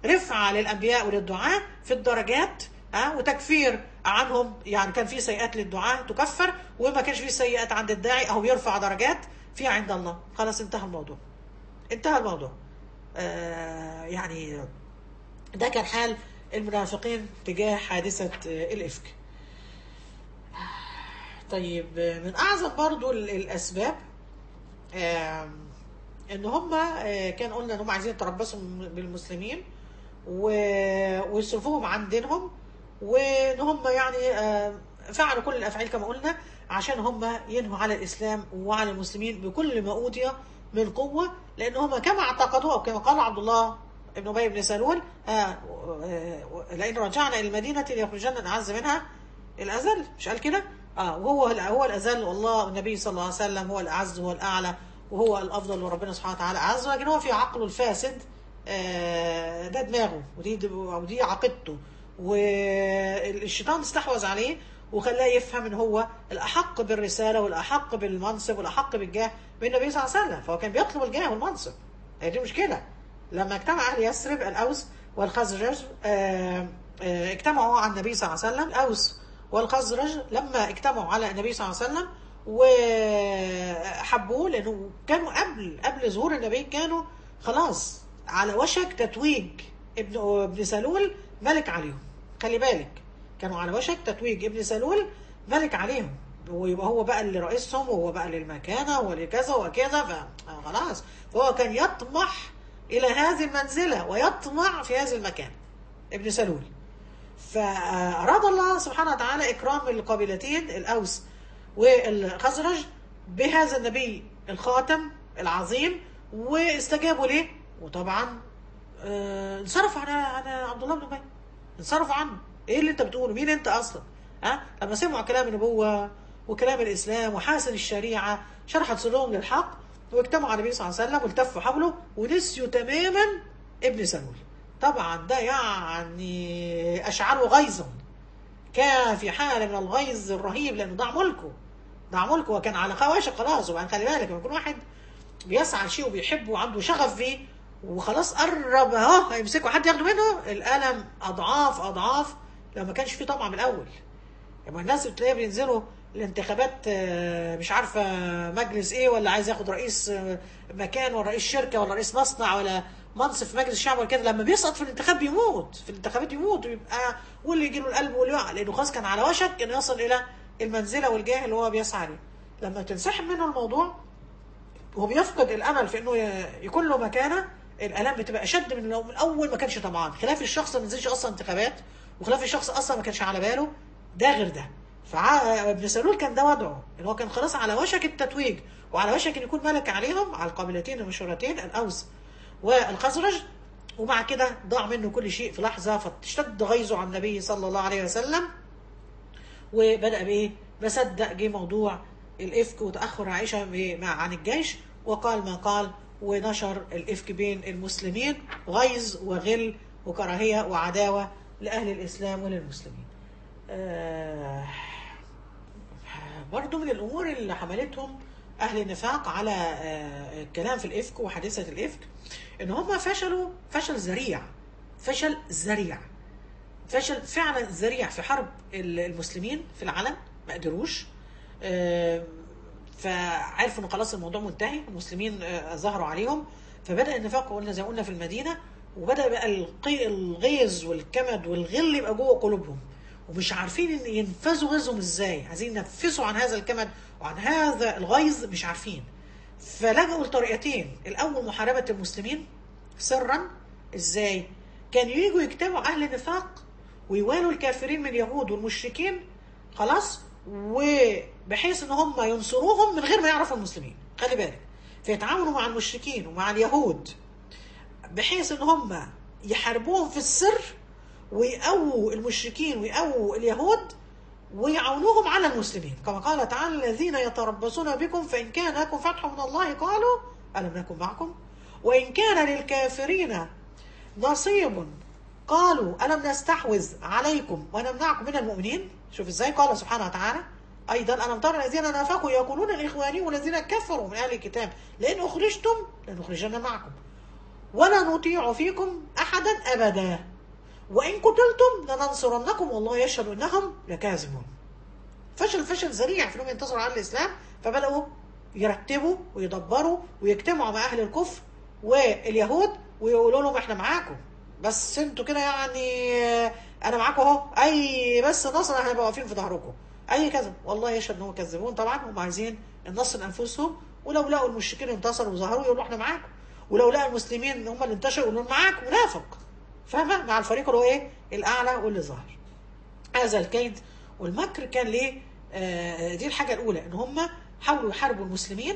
رفعه للانبياء وللدعاة في الدرجات ها وتكفير عنهم يعني كان في سيئات للدعاة تكفر وما كانش في سيئات عند الداعي او يرفع درجات فيها عند الله خلاص انتهى الموضوع انتهى الموضوع آه يعني ده كان حال المنافقين تجاه حادثة آه، الإفك طيب آه، من أعظم برضو ال- الأسباب آم، إن هم آه، كان قلنا إن هم عايزين يتربصوا بالمسلمين و- ويصرفوهم عن دينهم وإن هم يعني آه، فعلوا كل الأفعال كما قلنا عشان هم ينهوا على الإسلام وعلى المسلمين بكل ما أوتي من قوة لأن هم كما اعتقدوا أو كما قال عبد الله ابن أبي بن سلول آه، آه، لئن رجعنا إلى المدينة ليخرجن الأعز منها الأذل مش قال كده؟ اه وهو هو الأذل والله والنبي صلى الله عليه وسلم هو الأعز هو الأعلى وهو الأفضل وربنا سبحانه وتعالى أعز لكن هو في عقله الفاسد آه، ده دماغه ودي ودي عقيدته والشيطان استحوذ عليه وخلاه يفهم ان هو الاحق بالرساله والاحق بالمنصب والاحق بالجاه من النبي صلى الله عليه وسلم فهو كان بيطلب الجاه والمنصب هي دي مشكله لما اجتمع اهل يثرب الاوس والخزرج آه، آه، اجتمعوا على النبي صلى الله عليه وسلم الاوس والخزرج لما اجتمعوا على النبي صلى الله عليه وسلم وحبوه لانه كانوا قبل قبل ظهور النبي كانوا خلاص على وشك تتويج ابن ابن سلول ملك عليهم خلي بالك كانوا على وشك تتويج ابن سلول ملك عليهم ويبقى هو بقى اللي رئيسهم وهو بقى للمكانة ولكذا وكذا فخلاص فهو كان يطمح إلى هذه المنزلة ويطمع في هذا المكان ابن سلول فأراد الله سبحانه وتعالى إكرام القبيلتين الأوس والخزرج بهذا النبي الخاتم العظيم واستجابوا ليه وطبعا آه، انصرفوا عن عن عبد الله بن ابي انصرفوا عنه ايه اللي انت بتقوله مين انت اصلا ها لما سمعوا كلام النبوه وكلام الاسلام وحاسن الشريعه شرحت صدورهم للحق واجتمعوا على النبي صلى الله عليه وسلم والتفوا حوله ونسيوا تماما ابن سلول طبعا ده يعني اشعره غيظا كان في حاله من الغيظ الرهيب لانه ضاع ملكه ضاع ملكه وكان على وشك خلاص وبعدين خلي بالك لما يكون واحد بيسعى لشيء وبيحبه وعنده شغف فيه وخلاص قرب اهو هيمسكه حد ياخده منه الالم اضعاف اضعاف لو ما كانش فيه طمع من الاول لما الناس بتلاقيها بينزلوا الانتخابات آه، مش عارفه مجلس ايه ولا عايز ياخد رئيس آه، مكان ولا رئيس شركه ولا رئيس مصنع ولا منصب في مجلس الشعب ولا كده لما بيسقط في الانتخاب بيموت في الانتخابات يموت ويبقى واللي يجي له القلب واللي يقع لانه خلاص كان على وشك انه يصل الى المنزله والجاه اللي هو بيسعى ليه لما تنسحب منه الموضوع وهو بيفقد الامل في انه ي- يكون له مكانه الالام بتبقى اشد من لو من اول ما كانش طمعان خلاف الشخص ما نزلش اصلا انتخابات وخلاف الشخص اصلا ما كانش على باله ده غير ده فابن سلول كان ده وضعه ان هو كان خلاص على وشك التتويج وعلى وشك ان يكون ملك عليهم على القبيلتين المشهورتين الاوس والخزرج ومع كده ضاع منه كل شيء في لحظه فاشتد غيظه على النبي صلى الله عليه وسلم وبدأ بإيه؟ ما صدق جه موضوع الإفك وتأخر عائشة ب- مع عن الجيش وقال ما قال ونشر الإفك بين المسلمين غيظ وغل وكراهية وعداوة لأهل الإسلام وللمسلمين. آه برضو من الأمور اللي حملتهم أهل النفاق على آه الكلام في الإفك وحادثة الإفك إن هم فشلوا فشل ذريع فشل ذريع فشل فعلا ذريع في حرب ال- المسلمين في العالم ما قدروش آه، فعرفوا ان خلاص الموضوع منتهي المسلمين آه، ظهروا عليهم فبدا النفاق قلنا زي ما قلنا في المدينه وبدا بقى القي- الغيظ والكمد والغل يبقى جوه قلوبهم ومش عارفين ان ينفذوا غيظهم ازاي عايزين ينفسوا عن هذا الكمد وعن هذا الغيظ مش عارفين فلجأوا لطريقتين الاول محاربه المسلمين سرا ازاي كانوا يجوا يجتمعوا اهل النفاق ويوالوا الكافرين من اليهود والمشركين خلاص وبحيث ان هم ينصروهم من غير ما يعرفوا المسلمين خلي بالك فيتعاونوا مع المشركين ومع اليهود بحيث ان هم يحاربوهم في السر ويقووا المشركين ويقووا اليهود ويعاونوهم على المسلمين كما قال تعالى الذين يتربصون بكم فإن كان لكم فتح من الله قالوا ألم نكن معكم وإن كان للكافرين نصيب قالوا ألم نستحوذ عليكم ونمنعكم من المؤمنين شوف ازاي قال سبحانه وتعالى أيضا ألم ترى الذين نافقوا يقولون لإخوانهم والذين كفروا من أهل الكتاب لئن أخرجتم لنخرجن معكم ولا نطيع فيكم أحد احدا ابدا وان قتلتم لننصرنكم والله يشهد انهم لكاذبون فشل فشل ذريع في انهم ينتصروا على الاسلام فبداوا يرتبوا ويدبروا ويجتمعوا مع اهل الكفر واليهود ويقولوا لهم احنا معاكم بس انتوا كده يعني آه، انا معاكم اهو اي بس نصر احنا هنبقى واقفين في ظهركم اي كذا والله يشهد ان هم كذبون طبعا هم عايزين النصر لانفسهم ولو لقوا المشركين انتصروا وظهروا يقولوا احنا معاكم ولو لقوا المسلمين هم اللي انتشروا يقولوا معاكم منافق فاهمه مع الفريق اللي هو ايه الاعلى واللي ظهر هذا الكيد والمكر كان ليه آه، دي الحاجه الاولى ان هم حاولوا يحاربوا المسلمين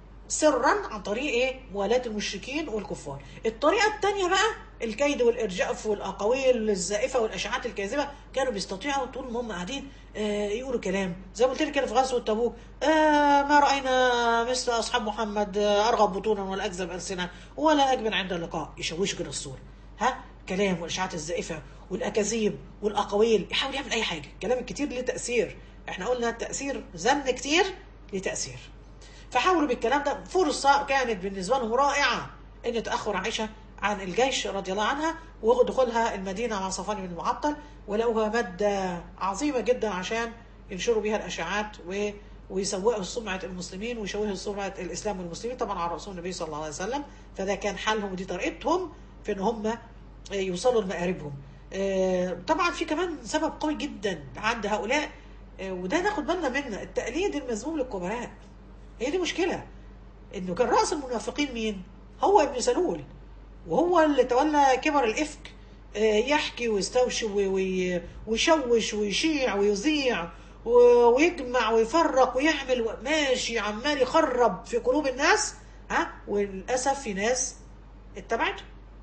سرا عن طريق ايه موالاه المشركين والكفار الطريقه الثانيه بقى الكيد والارجاف والاقاويل الزائفه والاشاعات الكاذبه كانوا بيستطيعوا طول ما هم قاعدين آه، يقولوا كلام زي ما قلت لك كده في غزوه تبوك آه، ما راينا مثل اصحاب محمد آه، ارغب بطونا ولا اكذب السنه ولا اجبن عند اللقاء يشوشوا كده الصوره ها كلام والاشاعات الزائفه والاكاذيب والاقاويل يحاول يعمل اي حاجه الكلام الكتير ليه تاثير احنا قلنا التاثير زن كتير ليه تاثير فحاولوا بالكلام ده فرصة كانت بالنسبة لهم رائعة ان تأخر عائشة عن الجيش رضي الله عنها ودخولها المدينة مع صفوان بن المعطل ولقوها مادة عظيمة جدا عشان ينشروا بها الأشاعات و ويسوقوا سمعة المسلمين ويشوهوا سمعة الإسلام والمسلمين طبعا على رسول النبي صلى الله عليه وسلم فده كان حالهم ودي طريقتهم في إن هم يوصلوا لمآربهم آه، طبعا في كمان سبب قوي جدا عند هؤلاء آه، وده ناخد بالنا منه التقليد المذموم للكبراء هي دي مشكلة انه كان رأس المنافقين مين هو ابن سلول وهو اللي تولى كبر الإفك آه، يحكي ويستوشي وي- وي- ويشوش ويشيع ويذيع و- ويجمع ويفرق ويعمل و- ماشي عمال يخرب في قلوب الناس ها وللأسف في ناس اتبعته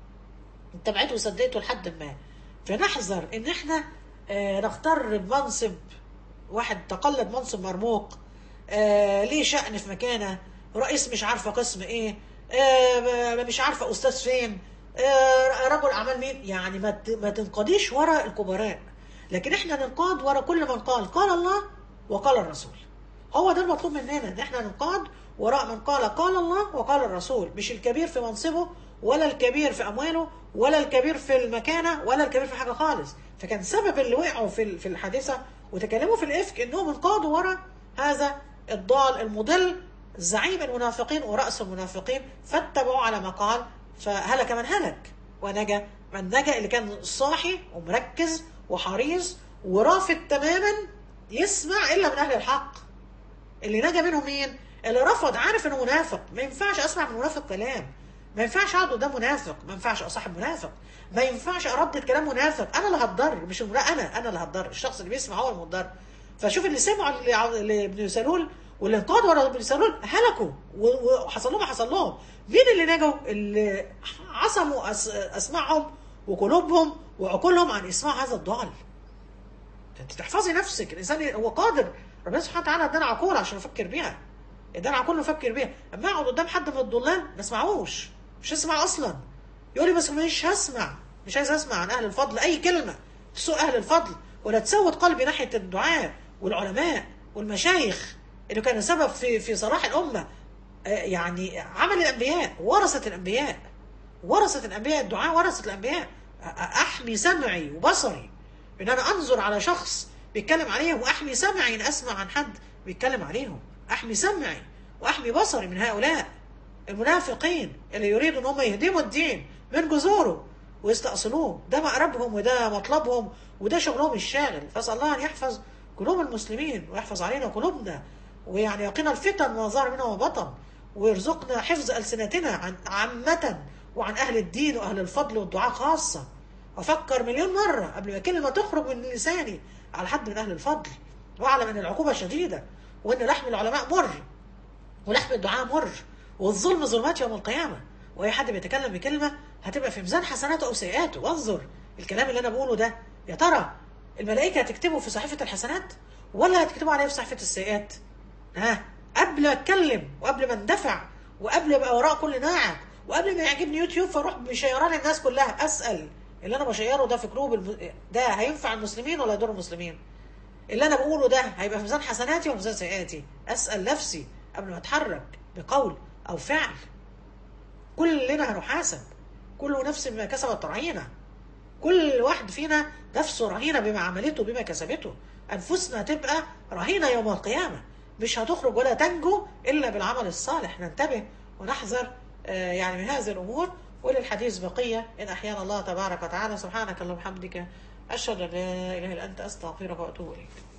اتبعته وصدقته لحد ما فنحذر ان احنا آه، نغتر بمنصب واحد تقلد منصب مرموق آه ليه شأن في مكانه رئيس مش عارفه قسم ايه آه مش عارفه استاذ فين آه رجل اعمال مين يعني ما ت- ما تنقضيش ورا الكبراء لكن احنا ننقاد ورا كل من قال قال الله وقال الرسول هو ده المطلوب مننا ان احنا ننقاد وراء من قال قال الله وقال الرسول مش الكبير في منصبه ولا الكبير في امواله ولا الكبير في المكانه ولا الكبير في حاجه خالص فكان سبب اللي وقعوا في ال- في الحادثه وتكلموا في الافك انهم انقادوا ورا هذا الضال المضل زعيم المنافقين ورأس المنافقين فاتبعوا على ما قال فهلك من هلك ونجا من نجا اللي كان صاحي ومركز وحريص ورافض تماما يسمع الا من اهل الحق اللي نجا منهم مين؟ اللي رفض عارف انه منافق ما ينفعش اسمع من منافق كلام ما ينفعش اقعد قدام منافق ما ينفعش اصاحب منافق ما ينفعش اردد كلام منافق انا اللي هتضر مش المنا... انا انا اللي هتضر الشخص اللي بيسمع هو المضر فشوف اللي سمعوا اللي ع- لابن سلول واللي انقادوا ورا ابن سلول هلكوا و- وحصل لهم ما حصل لهم مين اللي نجوا اللي عصموا أس... اسماعهم وقلوبهم وعقولهم عن اسماع هذا الضال انت تحفظي نفسك الانسان هو قادر ربنا سبحانه وتعالى ادانا عقول عشان نفكر بيها ادانا عقول نفكر بيها اما اقعد قدام حد من الضلال ما اسمعوش مش هسمع اصلا يقول لي بس مش هسمع مش عايز اسمع عن اهل الفضل اي كلمه تسوء اهل الفضل ولا تسود قلبي ناحيه الدعاء والعلماء والمشايخ اللي كانوا سبب في في صلاح الامه آه، يعني عمل الانبياء ورثه الانبياء ورثة الأنبياء الدعاء ورثة الأنبياء أ- أحمي سمعي وبصري إن أنا أنظر على شخص بيتكلم عليهم وأحمي سمعي إن أسمع عن حد بيتكلم عليهم أحمي سمعي وأحمي بصري من هؤلاء المنافقين اللي يريدوا إن هم يهدموا الدين من جذوره ويستأصلوه ده مقربهم وده مطلبهم وده شغلهم الشاغل فأسأل الله أن يحفظ قلوب المسلمين ويحفظ علينا قلوبنا ويعني يقينا الفتن ما ظهر منها وبطن ويرزقنا حفظ ألسنتنا عن عامة وعن أهل الدين وأهل الفضل والدعاء خاصة أفكر مليون مرة قبل ما كلمة تخرج من لساني على حد من أهل الفضل وأعلم أن العقوبة شديدة وأن لحم العلماء مر ولحم الدعاء مر والظلم ظلمات يوم القيامة وأي حد بيتكلم بكلمة هتبقى في ميزان حسناته أو سيئاته وانظر الكلام اللي أنا بقوله ده يا ترى الملائكة هتكتبه في صحيفة الحسنات ولا هتكتبه عليه في صحيفة السيئات ها قبل ما اتكلم وقبل ما اندفع وقبل ما ابقى وراء كل ناعم وقبل ما يعجبني يوتيوب فاروح مشيران الناس كلها اسال اللي انا بشيره ده في قلوب الم... ده هينفع المسلمين ولا يضر المسلمين اللي انا بقوله ده هيبقى في ميزان حسناتي ولا ميزان سيئاتي اسال نفسي قبل ما اتحرك بقول او فعل كلنا هنحاسب كل نفس بما كسبت رهينه كل واحد فينا نفسه رهينه بما عملته بما كسبته انفسنا تبقى رهينه يوم القيامه مش هتخرج ولا تنجو الا بالعمل الصالح ننتبه ونحذر آه، يعني من هذه الامور وللحديث بقيه ان احيانا الله تبارك وتعالى سبحانك اللهم وبحمدك اشهد ان لا اله الا انت استغفرك واتوب اليك